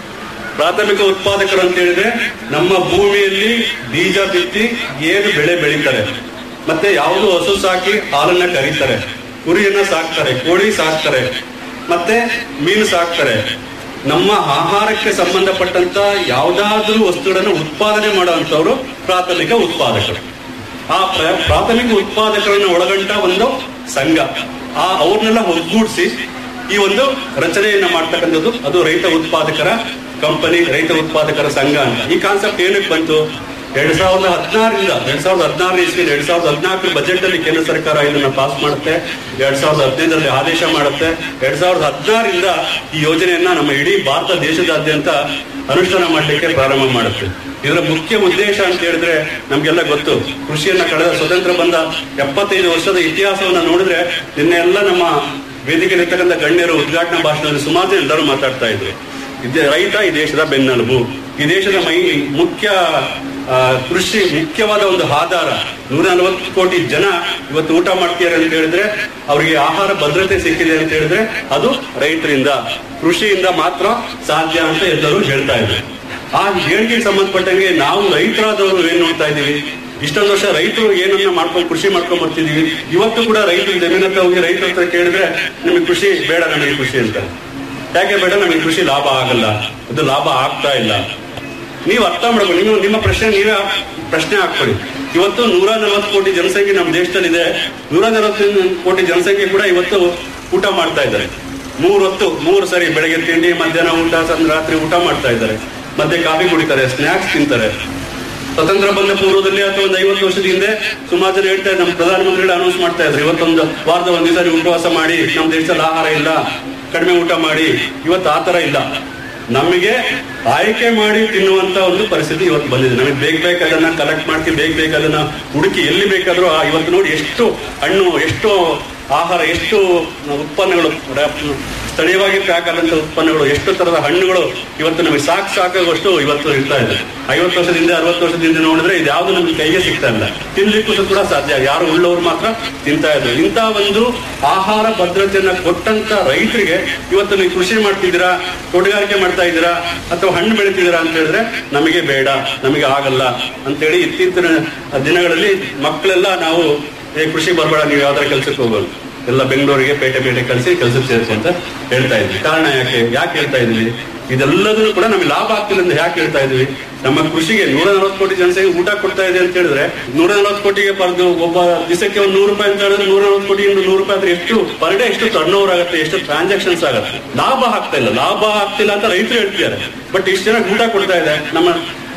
ಪ್ರಾಥಮಿಕ ಉತ್ಪಾದಕರು ಅಂತ ಹೇಳಿದ್ರೆ ನಮ್ಮ ಭೂಮಿಯಲ್ಲಿ ಬೀಜ ಬಿತ್ತಿ ಏನು ಬೆಳೆ ಬೆಳೀತಾರೆ ಮತ್ತೆ ಯಾವುದು ಹಸು ಸಾಕಿ ಹಾಲನ್ನ ಕರೀತಾರೆ ಕುರಿಯನ್ನ ಸಾಕ್ತಾರೆ ಕೋಳಿ ಸಾಕ್ತಾರೆ ಮತ್ತೆ ಮೀನು ಸಾಕ್ತಾರೆ ನಮ್ಮ ಆಹಾರಕ್ಕೆ ಸಂಬಂಧಪಟ್ಟಂತ ಯಾವ್ದಾದ್ರೂ ವಸ್ತುಗಳನ್ನು ಉತ್ಪಾದನೆ ಮಾಡುವಂತವ್ರು ಪ್ರಾಥಮಿಕ ಉತ್ಪಾದಕರು ಆ ಪ್ರ- ಪ್ರಾಥಮಿಕ ಉತ್ಪಾದಕರನ್ನ ಒಳಗೊಂಡ ಒಂದು ಸಂಘ ಆ ಅವ್ರನ್ನೆಲ್ಲ ಒಗ್ಗೂಡಿಸಿ ಈ ಒಂದು ರಚನೆಯನ್ನ ಮಾಡ್ತಕ್ಕಂಥದ್ದು ಅದು ರೈತ ಉತ್ಪಾದಕರ ಕಂಪನಿ ರೈತ ಉತ್ಪಾದಕರ ಸಂಘ ಅಂತ ಈ ಕಾನ್ಸೆಪ್ಟ್ ಏನಕ್ಕೆ ಬಂತು ಎರಡ್ ಸಾವಿರದ ಹದಿನಾರರಿಂದ ಎರಡ್ ಸಾವಿರದ ಹದಿನಾರನೇ ಇಸ್ವಿ ಎರಡ್ ಸಾವಿರದ ಹದಿನಾಲ್ಕರ ಬಜೆಟ್ ಅಲ್ಲಿ ಕೇಂದ್ರ ಸರ್ಕಾರ ಇದನ್ನ ಪಾಸ್ ಮಾಡುತ್ತೆ ಎರಡ್ ಸಾವಿರದ ಹದಿನೈದರಲ್ಲಿ ಆದೇಶ ಮಾಡುತ್ತೆ ಎರಡ್ ಸಾವಿರದ ಹದಿನಾರರಿಂದ ಈ ಯೋಜನೆಯನ್ನ ನಮ್ಮ ಇಡೀ ಭಾರತ ದೇಶದಾದ್ಯಂತ ಅನುಷ್ಠಾನ ಮಾಡಲಿಕ್ಕೆ ಪ್ರಾರಂಭ ಮಾಡುತ್ತೆ ಇದರ ಮುಖ್ಯ ಉದ್ದೇಶ ಅಂತ ಹೇಳಿದ್ರೆ ನಮ್ಗೆಲ್ಲ ಗೊತ್ತು ಕೃಷಿಯನ್ನ ಕಳೆದ ಸ್ವತಂತ್ರ ಬಂದ ಎಪ್ಪತ್ತೈದು ವರ್ಷದ ಇತಿಹಾಸವನ್ನ ನೋಡಿದ್ರೆ ನಿನ್ನೆ ಎಲ್ಲ ನಮ್ಮ ವೇದಿಕೆಯಲ್ಲಿರ್ತಕ್ಕಂಥ ಗಣ್ಯರು ಉದ್ಘಾಟನಾ ಭಾಷಣದಲ್ಲಿ ಸುಮಾರು ಜನ ಎಲ್ಲರೂ ಮಾತಾಡ್ತಾ ಇದ್ರು ಇದೇ ರೈತ ಈ ದೇಶದ ಬೆನ್ನೆಲುಬು ಈ ದೇಶದ ಮೈ ಮುಖ್ಯ ಆ, ಕೃಷಿ ಮುಖ್ಯವಾದ ಒಂದು ಆಧಾರ ನೂರ ನಲವತ್ತು ಕೋಟಿ ಜನ ಇವತ್ತು ಊಟ ಮಾಡ್ತಿದ್ದಾರೆ ಅಂತ ಹೇಳಿದ್ರೆ ಅವರಿಗೆ ಆಹಾರ ಭದ್ರತೆ ಸಿಕ್ಕಿದೆ ಅಂತ ಹೇಳಿದ್ರೆ ಅದು ರೈತರಿಂದ ಕೃಷಿಯಿಂದ ಮಾತ್ರ ಸಾಧ್ಯ ಅಂತ ಎಲ್ಲರೂ ಹೇಳ್ತಾ ಇದ್ದಾರೆ ಆ ಹೇಳಿಕೆಗೆ ಸಂಬಂಧಪಟ್ಟಂಗೆ ನಾವು ರೈತರಾದವರು ಏನ್ ನೋಡ್ತಾ ಇದ್ದೀವಿ ಇಷ್ಟೊಂದು ವರ್ಷ ರೈತರು ಏನನ್ನ ಮಾಡ್ಕೊಂಡು ಕೃಷಿ ಮಾಡ್ಕೊಂಡ್ ಬರ್ತಿದೀವಿ ಇವತ್ತು ಕೂಡ ರೈತರು ಜಮೀನ ಹತ್ರ ಹೋಗಿ ರೈತರ ಹತ್ರ ಕೇಳಿದ್ರೆ ನಿಮಗೆ ಕೃಷಿ ಬೇಡ ನಮಗೆ ಕೃಷಿ ಅಂತ ಯಾಕೆ ಬೇಡ ನಮಗೆ ಕೃಷಿ ಲಾಭ ಆಗಲ್ಲ ಅದು ಲಾಭ ಆಗ್ತಾ ಇಲ್ಲ ನೀವು ಅರ್ಥ ಮಾಡ್ಬೇಕು ನೀವು ನಿಮ್ಮ ಪ್ರಶ್ನೆ ನೀವೇ ಪ್ರಶ್ನೆ ಹಾಕೊಳ್ಳಿ ಇವತ್ತು ನೂರ ನಲವತ್ತು ಕೋಟಿ ಜನಸಂಖ್ಯೆ ನಮ್ಮ ದೇಶದಲ್ಲಿದೆ ನೂರ ನಲವತ್ತು ಕೋಟಿ ಜನಸಂಖ್ಯೆ ಕೂಡ ಇವತ್ತು ಊಟ ಮಾಡ್ತಾ ಇದ್ದಾರೆ ಮೂರು ಹೊತ್ತು ಮೂರು ಸರಿ ಬೆಳಗ್ಗೆ ತಿಂಡಿ ಮಧ್ಯಾಹ್ನ ಊಟ ಸಂದ್ ರಾತ್ರಿ ಊಟ ಮಾಡ್ತಾ ಇದ್ದಾರೆ ಮತ್ತೆ ಕಾಫಿ ಕುಡಿತಾರೆ ಸ್ನಾಕ್ಸ್ ತಿಂತಾರೆ ಸ್ವತಂತ್ರ ಬಂದ ಪೂರ್ವದಲ್ಲಿ ಅಥವಾ ಒಂದು ಐವತ್ತು ವರ್ಷದ ಹಿಂದೆ ಸುಮಾರು ಜನ ಹೇಳ್ತಾರೆ ನಮ್ಮ ಪ್ರಧಾನಮಂತ್ರಿಗಳು ಅನೌನ್ಸ್ ಮಾಡ್ತಾ ಇದ್ರು ಇವತ್ತೊಂದು ವಾರದ ಒಂದ್ ದಿವಸ ನೀವು ಉಪವಾಸ ಮಾಡಿ ನಮ್ಮ ದೇಶದಲ್ಲಿ ಆಹಾರ ಇಲ್ಲ ಕಡಿಮೆ ಊಟ ಮಾಡಿ ಇವತ್ತು ಆ ತರ ಇಲ್ಲ ನಮಗೆ ಆಯ್ಕೆ ಮಾಡಿ ತಿನ್ನುವಂತ ಒಂದು ಪರಿಸ್ಥಿತಿ ಇವತ್ತು ಬಂದಿದೆ ನಮಗೆ ಬೇಗ ಬೇಕಾದನ್ನ ಕಲೆಕ್ಟ್ ಮಾಡ್ತೀವಿ ಬೇಗ ಬೇಕಾದನ್ನ ಹುಡುಕಿ ಎಲ್ಲಿ ಬೇಕಾದ್ರೂ ಆ ಇವತ್ತು ನೋಡಿ ಎಷ್ಟು ಹಣ್ಣು ಎಷ್ಟು ಆಹಾರ ಎಷ್ಟು ಉತ್ಪನ್ನಗಳು ರ್ಯಾಪ್- ಸ್ಥಳೀಯವಾಗಿ ಪ್ಯಾಕ್ ಆದಂತ ಉತ್ಪನ್ನಗಳು ಎಷ್ಟು ತರದ ಹಣ್ಣುಗಳು ಇವತ್ತು ನಮಗೆ ಸಾಕು ಸಾಕಾಗುವಷ್ಟು ಇವತ್ತು ಇರ್ತಾ ಇದೆ ಐವತ್ತು ವರ್ಷದಿಂದ ಅರವತ್ತು ವರ್ಷದಿಂದ ನೋಡಿದ್ರೆ ಇದ್ಯಾವುದು ನಮ್ಗೆ ಕೈಗೆ ಸಿಗ್ತಾ ಇಲ್ಲ ತಿನ್ಲಿಕ್ಕೂ ಸಹ ಕೂಡ ಸಾಧ್ಯ ಯಾರು ಉಳ್ಳವರು ಮಾತ್ರ ತಿಂತಾ ಇದ್ರು ಇಂಥ ಒಂದು ಆಹಾರ ಭದ್ರತೆಯನ್ನ ಕೊಟ್ಟಂತ ರೈತರಿಗೆ ಇವತ್ತು ನೀವು ಕೃಷಿ ಮಾಡ್ತಿದ್ದೀರಾ ತೋಟಗಾರಿಕೆ ಮಾಡ್ತಾ ಇದ್ದೀರಾ ಅಥವಾ ಹಣ್ಣು ಬೆಳಿತಿದ್ದೀರಾ ಅಂತ ಹೇಳಿದ್ರೆ ನಮಗೆ ಬೇಡ ನಮಗೆ ಆಗಲ್ಲ ಅಂತೇಳಿ ಇತ್ತೀಚಿನ ದಿನಗಳಲ್ಲಿ ಮಕ್ಕಳೆಲ್ಲ ನಾವು ಏ ಕೃಷಿ ಬರಬೇಡ ನೀವು ಯಾವ್ದಾರ ಕೆಲ್ಸಕ್ಕೆ ಹೋಗೋದು ಎಲ್ಲ ಬೆಂಗಳೂರಿಗೆ ಪೇಟೆ ಪೇಟೆ ಕಳಿಸಿ ಕೆಲ್ಸಕ್ಕೆ ಸೇರಿಸಿ ಅಂತ ಹೇಳ್ತಾ ಇದ್ವಿ ಕಾರಣ ಯಾಕೆ ಯಾಕೆ ಹೇಳ್ತಾ ಇದ್ವಿ ಇದೆಲ್ಲದನ್ನು ಕೂಡ ನಮಗೆ ಲಾಭ ಆಗ್ತಿಲ್ಲ ಅಂತ ಯಾಕೆ ಹೇಳ್ತಾ ಇದ್ವಿ ನಮ್ಮ ಕೃಷಿಗೆ ನೂರ ನಲವತ್ತು ಕೋಟಿ ಜನಸಂಖ್ಯೆ ಊಟ ಕೊಡ್ತಾ ಇದೆ ಅಂತ ಹೇಳಿದ್ರೆ ನೂರ ನಲವತ್ತು ಕೋಟಿಗೆ ಪಡೆದು ಒಬ್ಬ ದಿವಸಕ್ಕೆ ಒಂದು ನೂರು ರೂಪಾಯಿ ಅಂತ ಹೇಳಿದ್ರೆ ನೂರ ನಲವತ್ತು ಕೋಟಿಯಿಂದ ನೂರು ರೂಪಾಯಿ ಆದ್ರೆ ಎಷ್ಟು ಪರ್ ಡೇ ಎಷ್ಟು ಟರ್ನ್ ಓವರ್ ಆಗುತ್ತೆ ಎಷ್ಟು ಟ್ರಾನ್ಸಾಕ್ಷನ್ಸ್ ಆಗುತ್ತೆ ಲಾಭ ಆಗ್ತಾ ಇಲ್ಲ ಲಾಭ ಆಗ್ತಿಲ್ಲ ಅಂತ ರೈತರು ಹೇಳ್ತಿದ್ದಾರೆ ಬಟ್ ಇಷ್ಟು ಜನ ಊಟ ಕೊಡ್ತಾ ಇದೆ ನಮ್ಮ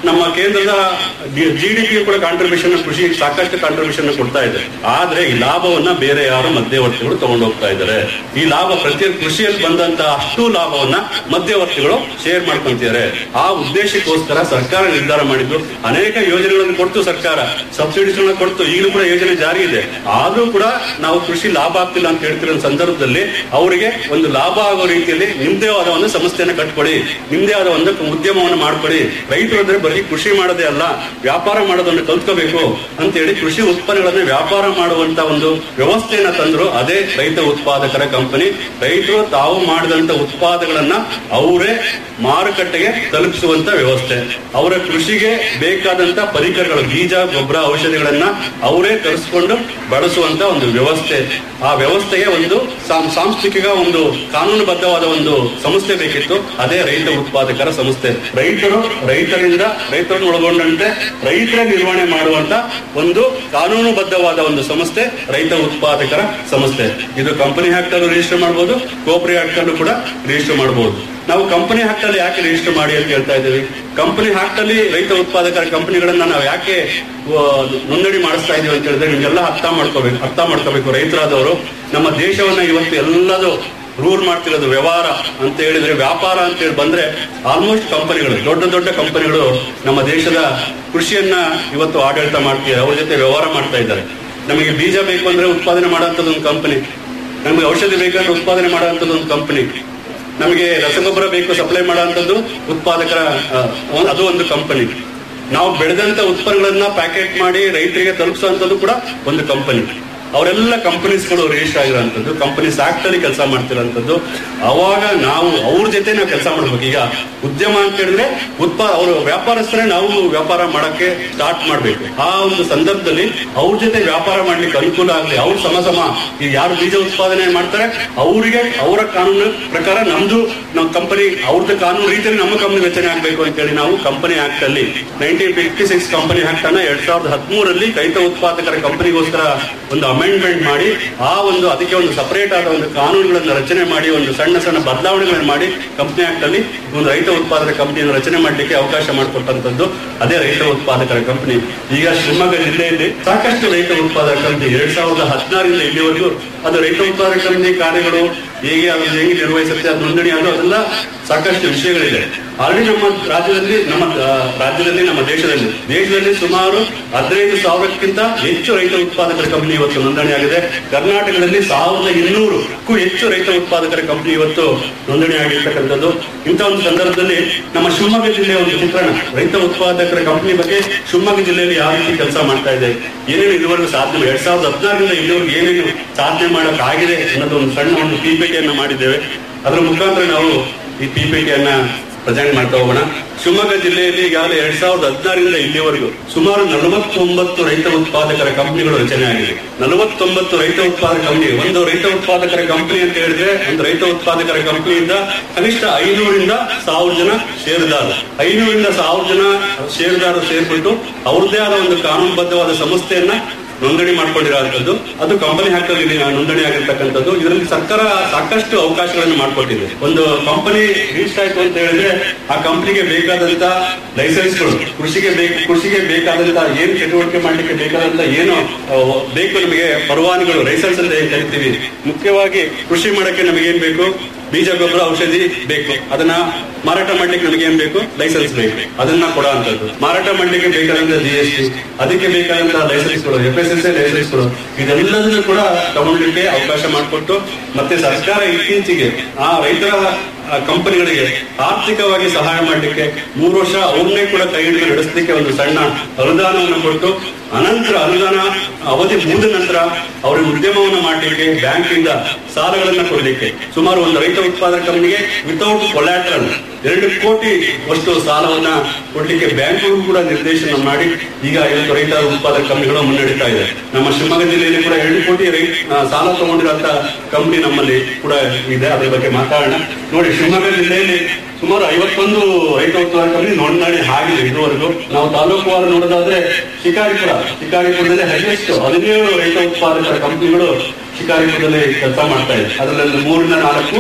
ನಮ್ಮ ಕೇಂದ್ರದ ಜಿ ಡಿ ಪಿ ಕೂಡ ಕಾಂಟ್ರಿಬ್ಯೂಷನ್ ಕೃಷಿ ಸಾಕಷ್ಟು ಕಾಂಟ್ರಿಬ್ಯೂಷನ್ ಕೊಡ್ತಾ ಇದೆ ಆದ್ರೆ ಈ ಲಾಭವನ್ನ ಬೇರೆ ಯಾರು ಮಧ್ಯವರ್ತಿಗಳು ತಗೊಂಡು ಹೋಗ್ತಾ ಇದ್ದಾರೆ ಈ ಲಾಭ ಪ್ರತಿ ಕೃಷಿಯಲ್ಲಿ ಬಂದಂತ ಅಷ್ಟು ಲಾಭವನ್ನ ಮಧ್ಯವರ್ತಿಗಳು ಶೇರ್ ಮಾಡ್ಕೊಂತಿದ್ದಾರೆ ಆ ಉದ್ದೇಶಕ್ಕೋಸ್ಕರ ಸರ್ಕಾರ ನಿರ್ಧಾರ ಮಾಡಿದ್ದು ಅನೇಕ ಯೋಜನೆಗಳನ್ನು ಕೊಡ್ತು ಸರ್ಕಾರ ಸಬ್ಸಿಡೀಸ್ ಕೊಡ್ತು ಈಗಲೂ ಕೂಡ ಯೋಜನೆ ಜಾರಿ ಇದೆ ಆದ್ರೂ ಕೂಡ ನಾವು ಕೃಷಿ ಲಾಭ ಆಗ್ತಿಲ್ಲ ಅಂತ ಹೇಳ್ತಿರೋ ಸಂದರ್ಭದಲ್ಲಿ ಅವರಿಗೆ ಒಂದು ಲಾಭ ಆಗೋ ರೀತಿಯಲ್ಲಿ ನಿಮ್ದೇ ಆದ ಒಂದು ಸಂಸ್ಥೆಯನ್ನು ಕಟ್ಕೊಳ್ಳಿ ನಿಮ್ದೇ ಆದ ಒಂದು ಉದ್ಯಮವನ್ನು ಮಾಡ್ಕೊಳ್ಳಿ ರೈತರು ಅಂದ್ರೆ ಬರೀ ಕೃಷಿ ಮಾಡೋದೇ ಅಲ್ಲ ವ್ಯಾಪಾರ ಮಾಡೋದನ್ನು ಕಲ್ತ್ಕೋಬೇಕು ಅಂತ ಹೇಳಿ ಕೃಷಿ ಉತ್ಪನ್ನಗಳನ್ನ ವ್ಯಾಪಾರ ಮಾಡುವಂತ ಒಂದು ವ್ಯವಸ್ಥೆಯನ್ನ ತಂದ್ರು ಅದೇ ರೈತ ಉತ್ಪಾದಕರ ಕಂಪನಿ ರೈತರು ತಾವು ಮಾಡಿದಂತ ಉತ್ಪಾದಗಳನ್ನ ಅವರೇ ಮಾರುಕಟ್ಟೆಗೆ ತಲುಪಿಸುವಂತ ವ್ಯವಸ್ಥೆ ಅವರ ಕೃಷಿಗೆ ಬೇಕಾದಂತ ಪರಿಕರಗಳು ಬೀಜ ಗೊಬ್ಬರ ಔಷಧಿಗಳನ್ನ ಅವರೇ ತರಿಸ್ಕೊಂಡು ಬಳಸುವಂತ ಒಂದು ವ್ಯವಸ್ಥೆ ಆ ವ್ಯವಸ್ಥೆಗೆ ಒಂದು ಸಾಂ- ಸಾಂಸ್ಥಿಕ ಒಂದು ಕಾನೂನುಬದ್ಧವಾದ ಒಂದು ಸಂಸ್ಥೆ ಬೇಕಿತ್ತು ಅದೇ ರೈತ ಉತ್ಪಾದಕರ ಸಂಸ್ಥೆ ರೈತರು ರೈತರಿಂದ ರೈತರನ್ನು ಒಳಗೊಂಡಂತೆ ರೈತರ ನಿರ್ವಹಣೆ ಮಾಡುವಂತ ಒಂದು ಕಾನೂನುಬದ್ಧವಾದ ಒಂದು ಸಂಸ್ಥೆ ರೈತ ಉತ್ಪಾದಕರ ಸಂಸ್ಥೆ ಇದು ಕಂಪನಿ ಅಲ್ಲೂ ರಿಜಿಸ್ಟರ್ ಮಾಡಬಹುದು ಕೋಪರಿ ಅಲ್ಲೂ ಕೂಡ ರಿಜಿಸ್ಟರ್ ಮಾಡಬಹುದು ನಾವು ಕಂಪನಿ ಅಲ್ಲಿ ಯಾಕೆ ರಿಜಿಸ್ಟರ್ ಮಾಡಿ ಅಂತ ಹೇಳ್ತಾ ಇದ್ದೀವಿ ಕಂಪನಿ ಅಲ್ಲಿ ರೈತ ಉತ್ಪಾದಕರ ಕಂಪನಿಗಳನ್ನ ನಾವು ಯಾಕೆ ಆ, ನೋಂದಣಿ ಮಾಡಿಸ್ತಾ ಇದೀವಿ ಅಂತ ಹೇಳಿದ್ರೆ ನಿಮ್ಗೆಲ್ಲ ಅರ್ಥ ಮಾಡ್ಕೋಬೇಕು ಅರ್ಥ ಮಾಡ್ಕೋಬೇಕು ರೈತರಾದವರು ನಮ್ಮ ದೇಶವನ್ನ ಇವತ್ತು ಎಲ್ಲದು ರೂಲ್ ಮಾಡ್ತಿರೋದು ವ್ಯವಹಾರ ಅಂತ ಹೇಳಿದ್ರೆ ವ್ಯಾಪಾರ ಅಂತ ಹೇಳಿ ಬಂದ್ರೆ ಆಲ್ಮೋಸ್ಟ್ ಕಂಪನಿಗಳು ದೊಡ್ಡ ದೊಡ್ಡ ಕಂಪನಿಗಳು ನಮ್ಮ ದೇಶದ ಕೃಷಿಯನ್ನ ಇವತ್ತು ಆಡಳಿತ ಮಾಡ್ತಿದ್ದಾರೆ ಅವ್ರ ಜೊತೆ ವ್ಯವಹಾರ ಮಾಡ್ತಾ ಇದ್ದಾರೆ ನಮಗೆ ಬೀಜ ಬೇಕು ಅಂದ್ರೆ ಉತ್ಪಾದನೆ ಮಾಡುವಂತದ್ದು ಒಂದು ಕಂಪನಿ ನಮಗೆ ಔಷಧಿ ಬೇಕಂದ್ರೆ ಉತ್ಪಾದನೆ ಮಾಡುವಂತದ್ದು ಒಂದು ಕಂಪನಿ ನಮಗೆ ರಸಗೊಬ್ಬರ ಬೇಕು ಸಪ್ಲೈ ಮಾಡುವಂತದ್ದು ಉತ್ಪಾದಕರ ಆ, ಒಂದು- ಅದು ಒಂದು ಕಂಪನಿ ನಾವು ಬೆಳೆದಂತ ಉತ್ಪನ್ನಗಳನ್ನ ಪ್ಯಾಕೆಟ್ ಮಾಡಿ ರೈತರಿಗೆ ತಲುಪಿಸುವಂತದ್ದು ಕೂಡ ಒಂದು ಕಂಪನಿ ಅವರೆಲ್ಲ ಕಂಪನೀಸ್ಗಳು ರಿಜಿಸ್ಟರ್ ಆಗಿರೋಂಥದ್ದು ಕಂಪನೀಸ್ ಆಕ್ಟ್ ಅಲ್ಲಿ ಕೆಲಸ ಮಾಡ್ತಿರೋಂಥದ್ದು ಅವಾಗ ನಾವು ಅವ್ರ ಜೊತೆ ನಾವು ಕೆಲಸ ಮಾಡ್ಬೇಕು ಈಗ ಉದ್ಯಮ ಅಂತ ಹೇಳಿದ್ರೆ ಉತ್ಪಾ ಅವರು ವ್ಯಾಪಾರಸ್ಥರೇ ನಾವು ವ್ಯಾಪಾರ ಮಾಡಕ್ಕೆ ಸ್ಟಾರ್ಟ್ ಮಾಡ್ಬೇಕು ಆ ಒಂದು ಸಂದರ್ಭದಲ್ಲಿ ಅವ್ರ ಜೊತೆ ವ್ಯಾಪಾರ ಮಾಡ್ಲಿಕ್ಕೆ ಅನುಕೂಲ ಆಗಲಿ ಅವ್ರು ಸಮ ಸಮ ಈಗ ಯಾರು ಬೀಜ ಉತ್ಪಾದನೆ ಮಾಡ್ತಾರೆ ಅವರಿಗೆ ಅವರ ಕಾನೂನು ಪ್ರಕಾರ ನಮ್ದು ನಮ್ಮ ಕಂಪನಿ ಅವ್ರದ್ದು ಕಾನೂನು ರೀತಿಯಲ್ಲಿ ನಮ್ಮ ಕಂಪನಿ ರಚನೆ ಆಗ್ಬೇಕು ಅಂತ ಹೇಳಿ ನಾವು ಕಂಪನಿ ಆಕ್ಟ್ ಅಲ್ಲಿ nineteen fifty six company act ಅನ್ನ ಎರಡ್ ಸಾವಿರದ ಹದಿಮೂರರಲ್ಲಿ ರೈತ ಉತ್ಪಾದಕರ ಕಂಪನಿಗೋಸ್ಕರ ಒಂದು ಅಮೆಂಡ್ಮೆಂಟ್ ಮಾಡಿ ಆ ಒಂದು ಅದಕ್ಕೆ ಒಂದು ಸಪರೇಟ್ ಆದ ಒಂದು ಕಾನೂನುಗಳನ್ನು ರಚನೆ ಮಾಡಿ ಒಂದು ಸಣ್ಣ ಸಣ್ಣ ಬದಲಾವಣೆಗಳನ್ನು ಮಾಡಿ ಕಂಪನಿ ಆಕ್ಟ್ ಅಲ್ಲಿ ಒಂದು ರೈತ ಉತ್ಪಾದಕ ಕಂಪನಿಯನ್ನು ರಚನೆ ಮಾಡಲಿಕ್ಕೆ ಅವಕಾಶ ಮಾಡಿಕೊಟ್ಟಂತದ್ದು ಅದೇ ರೈತ ಉತ್ಪಾದಕರ ಕಂಪನಿ ಈಗ ಶಿವಮೊಗ್ಗ ಜಿಲ್ಲೆಯಲ್ಲಿ ಸಾಕಷ್ಟು ರೈತ ಉತ್ಪಾದಕ ಕಂಪನಿ ಎರಡ್ ಸಾವಿರದ ಹದಿನಾರರಿಂದ ಇಲ್ಲಿವರೆಗೂ ಅದು ರೈತ ಉತ್ಪಾದಕ ಕಂಪನಿ ಕಾರ್ಯಗಳು ಹೇಗೆ ಅದನ್ನು ಹೇಗೆ ನಿರ್ವಹಿಸುತ್ತೆ ಅದು ನೋಂದಣಿ ಅದು ಅದೆಲ್ಲ ಸಾಕಷ್ಟು ವಿಷಯಗಳಿದೆ ಆಲ್ರೆಡಿ ನಮ್ಮ ರಾಜ್ಯದಲ್ಲಿ ನಮ್ಮ ಆ, ರಾಜ್ಯದಲ್ಲಿ ನಮ್ಮ ದೇಶದಲ್ಲಿ ದೇಶದಲ್ಲಿ ಸುಮಾರು ಹದಿನೈದು ಸಾವಿರಕ್ಕಿಂತ ಹೆಚ್ಚು ರೈತ ಉತ್ಪಾದಕರ ಕಂಪನಿ ಇವತ್ತು ನೋಂದಣಿ ಆಗಿದೆ ಕರ್ನಾಟಕದಲ್ಲಿ ಸಾವಿರದ ಇನ್ನೂರಕ್ಕೂ ಹೆಚ್ಚು ರೈತ ಉತ್ಪಾದಕರ ಕಂಪನಿ ಇವತ್ತು ನೋಂದಣಿ ಆಗಿರ್ತಕ್ಕಂಥದ್ದು ಇಂಥ ಒಂದು ಸಂದರ್ಭದಲ್ಲಿ ನಮ್ಮ ಶಿವಮೊಗ್ಗ ಜಿಲ್ಲೆಯ ಒಂದು ಚಿತ್ರಣ ರೈತ ಉತ್ಪಾದಕರ ಕಂಪನಿ ಬಗ್ಗೆ ಶಿವಮೊಗ್ಗ ಜಿಲ್ಲೆಯಲ್ಲಿ ಯಾವ ರೀತಿ ಕೆಲಸ ಮಾಡ್ತಾ ಇದೆ ಏನೇನು ಇದುವರೆಗೂ ಸಾಧನೆ ಎರಡ್ ಸಾವಿರದ ಹದಿನಾರರಿಂದ ಇಲ್ಲಿವರೆಗೂ ಏನೇನು ಸಾಧನೆ ಮಾಡಕ್ ಆಗಿದೆ ಅನ್ನೋದು ಒಂದು ಸಣ್ಣ ಒಂದು ಪಿಪಿಟಿಯನ್ನ ಮಾಡಿದ್ದೇವೆ ಅದರ ಮುಖಾಂತರ ನಾವು ಈ ಪಿಪಿಟಿಯನ್ನ ಪ್ರೆಸೆಂಟ್ ಮಾಡ್ತಾ ಹೋಗೋಣ ಶಿವಮೊಗ್ಗ ಜಿಲ್ಲೆಯಲ್ಲಿ ಈಗಾಗಲೇ ಎರಡ್ ಸಾವಿರದ ಹದಿನಾರರಿಂದ ಇಲ್ಲಿವರೆಗೂ ಸುಮಾರು ನಲವತ್ತೊಂಬತ್ತು ರೈತ ಉತ್ಪಾದಕರ ಕಂಪನಿಗಳು ರಚನೆ ಆಗಿದೆ ನಲವತ್ತೊಂಬತ್ತು ರೈತ ಉತ್ಪಾದಕ ಕಂಪನಿ ಒಂದು ರೈತ ಉತ್ಪಾದಕರ ಕಂಪನಿ ಅಂತ ಹೇಳಿದ್ರೆ ಒಂದು ರೈತ ಉತ್ಪಾದಕರ ಕಂಪನಿಯಿಂದ ಕನಿಷ್ಠ ಐನೂರಿಂದ ಸಾವಿರ ಜನ ಷೇರುದಾರರು ಐನೂರಿಂದ ಸಾವಿರ ಜನ ಷೇರುದಾರರು ಸೇರ್ಬಿಟ್ಟು ಅವ್ರದ್ದೇ ಆದ ಒಂದು ಕಾನೂನುಬದ್ಧವಾದ ಸಂಸ್ಥೆಯನ್ನ ನೋಂದಣಿ ಮಾಡ್ಕೊಂಡಿರೋಂಥದ್ದು ಅದು ಕಂಪನಿ ಹಾಕಲ್ಲಿ ನೋಂದಣಿ ಆಗಿರ್ತಕ್ಕಂಥದ್ದು ಇದರಲ್ಲಿ ಸರ್ಕಾರ ಸಾಕಷ್ಟು ಅವಕಾಶಗಳನ್ನು ಮಾಡಿಕೊಟ್ಟಿದೆ ಒಂದು ಕಂಪನಿ ರಿಜಿಸ್ಟರ್ ಆಯ್ತು ಅಂತ ಹೇಳಿದ್ರೆ ಆ ಕಂಪನಿಗೆ ಬೇಕಾದಂತ ಲೈಸೆನ್ಸ್ಗಳು ಕೃಷಿಗೆ ಬೇಕು ಕೃಷಿಗೆ ಬೇಕಾದಂತ ಏನು ಚಟುವಟಿಕೆ ಮಾಡ್ಲಿಕ್ಕೆ ಬೇಕಾದಂತ ಏನು ಆ, ಬೇಕು ನಮಗೆ ಪರವಾನಗಿಗಳು ಲೈಸೆನ್ಸ್ ಅಂತ ಏನ್ ಕರಿತೀವಿ ಮುಖ್ಯವಾಗಿ ಕೃಷಿ ಮಾಡಕ್ಕೆ ನಮಗೆ ಏನ್ ಬೇಕು ಬೀಜ ಗೊಬ್ಬರ ಔಷಧಿ ಬೇಕು ಅದನ್ನ ಮಾರಾಟ ಮಾಡ್ಲಿಕ್ಕೆ ನಮಗೆ ಏನ್ ಬೇಕು ಲೈಸೆನ್ಸ್ ಬೇಕು ಅದನ್ನ ಕೊಡೋ ಅಂತದ್ದು ಮಾರಾಟ ಮಾಡ್ಲಿಕ್ಕೆ ಬೇಕಾದಂತ ಜಿ ಎಸ್ ಟಿ ಅದಕ್ಕೆ ಬೇಕಾದಂತ ಲೈಸೆನ್ಸ್ಗಳು ಎಫ್ ಎಸ್ ಎಸ್ ಲೈಸೆನ್ಸ್ಗಳು ಇದೆಲ್ಲದನ್ನು ಕೂಡ ತಗೊಳ್ಳಿಕ್ಕೆ ಅವಕಾಶ ಮಾಡಿಕೊಟ್ಟು ಮತ್ತೆ ಸರ್ಕಾರ ಇತ್ತೀಚೆಗೆ ಆ ರೈತರ ಆ ಕಂಪನಿಗಳಿಗೆ ಆರ್ಥಿಕವಾಗಿ ಸಹಾಯ ಮಾಡಲಿಕ್ಕೆ ಮೂರು ವರ್ಷ ಅವ್ರನ್ನೇ ಕೂಡ ಕೈ ಹಿಡಿದು ನಡೆಸಲಿಕ್ಕೆ ಒಂದು ಸಣ್ಣ ಅನುದಾನವನ್ನು ಕೊಟ್ಟು ಅನಂತರ ಅನುದಾನ ಅವಧಿ ಮುಗಿದ ನಂತರ ಅವರಿಗೆ ಉದ್ಯಮವನ್ನು ಮಾಡಲಿಕ್ಕೆ ಬ್ಯಾಂಕಿಂದ ಸಾಲಗಳನ್ನ ಕೊಡಲಿಕ್ಕೆ ಸುಮಾರು ಒಂದು ರೈತ ಉತ್ಪಾದಕ ಕಂಪನಿಗೆ ವಿತೌಟ್ ಕೊಲ್ಯಾಟ್ರಲ್ ಎರಡು ಕೋಟಿ ಅಷ್ಟು ಸಾಲವನ್ನ ಕೊಡ್ಲಿಕ್ಕೆ ಬ್ಯಾಂಕ್ಗಳು ಕೂಡ ನಿರ್ದೇಶನ ಮಾಡಿ ಈಗ ಇವತ್ತು ರೈತ ಉತ್ಪಾದಕ ಕಂಪನಿಗಳು ಮುನ್ನಡೀತಾ ಇದೆ ನಮ್ಮ ಶಿವಮೊಗ್ಗ ಜಿಲ್ಲೆಯಲ್ಲಿ ಕೂಡ ಎರಡು ಕೋಟಿ ರೈ ಆ, ಸಾಲ ತಗೊಂಡಿರೋಂತ ಕಂಪನಿ ನಮ್ಮಲ್ಲಿ ಕೂಡ ಇದೆ ಅದ್ರ ಬಗ್ಗೆ ಮಾತಾಡೋಣ ನೋಡಿ ಶಿವಮೊಗ್ಗ ಜಿಲ್ಲೆಯಲ್ಲಿ ಸುಮಾರು ಐವತ್ತೊಂದು ರೈತ ಉತ್ಪಾದಕ ಕಂಪನಿ ನೋಂದಣಿ ಆಗಿದೆ ಇದುವರೆಗೂ ನಾವು ತಾಲೂಕುವಾರು ನೋಡೋದಾದ್ರೆ ಶಿಕಾರಿಪುರ ಶಿಕಾರಿಪುರದಲ್ಲಿ ಹೈಯೆಸ್ಟ್ ಹದಿನೇಳು ರೈತ ಉತ್ಪಾದಕರ ಕಂಪನಿಗಳು ಶಿಕಾರಿಪುರದಲ್ಲಿ ಕೆಲಸ ಮಾಡ್ತಾ ಇದೆ ಅದರಲ್ಲಿ ಮೂರರಿಂದ ನಾಲ್ಕು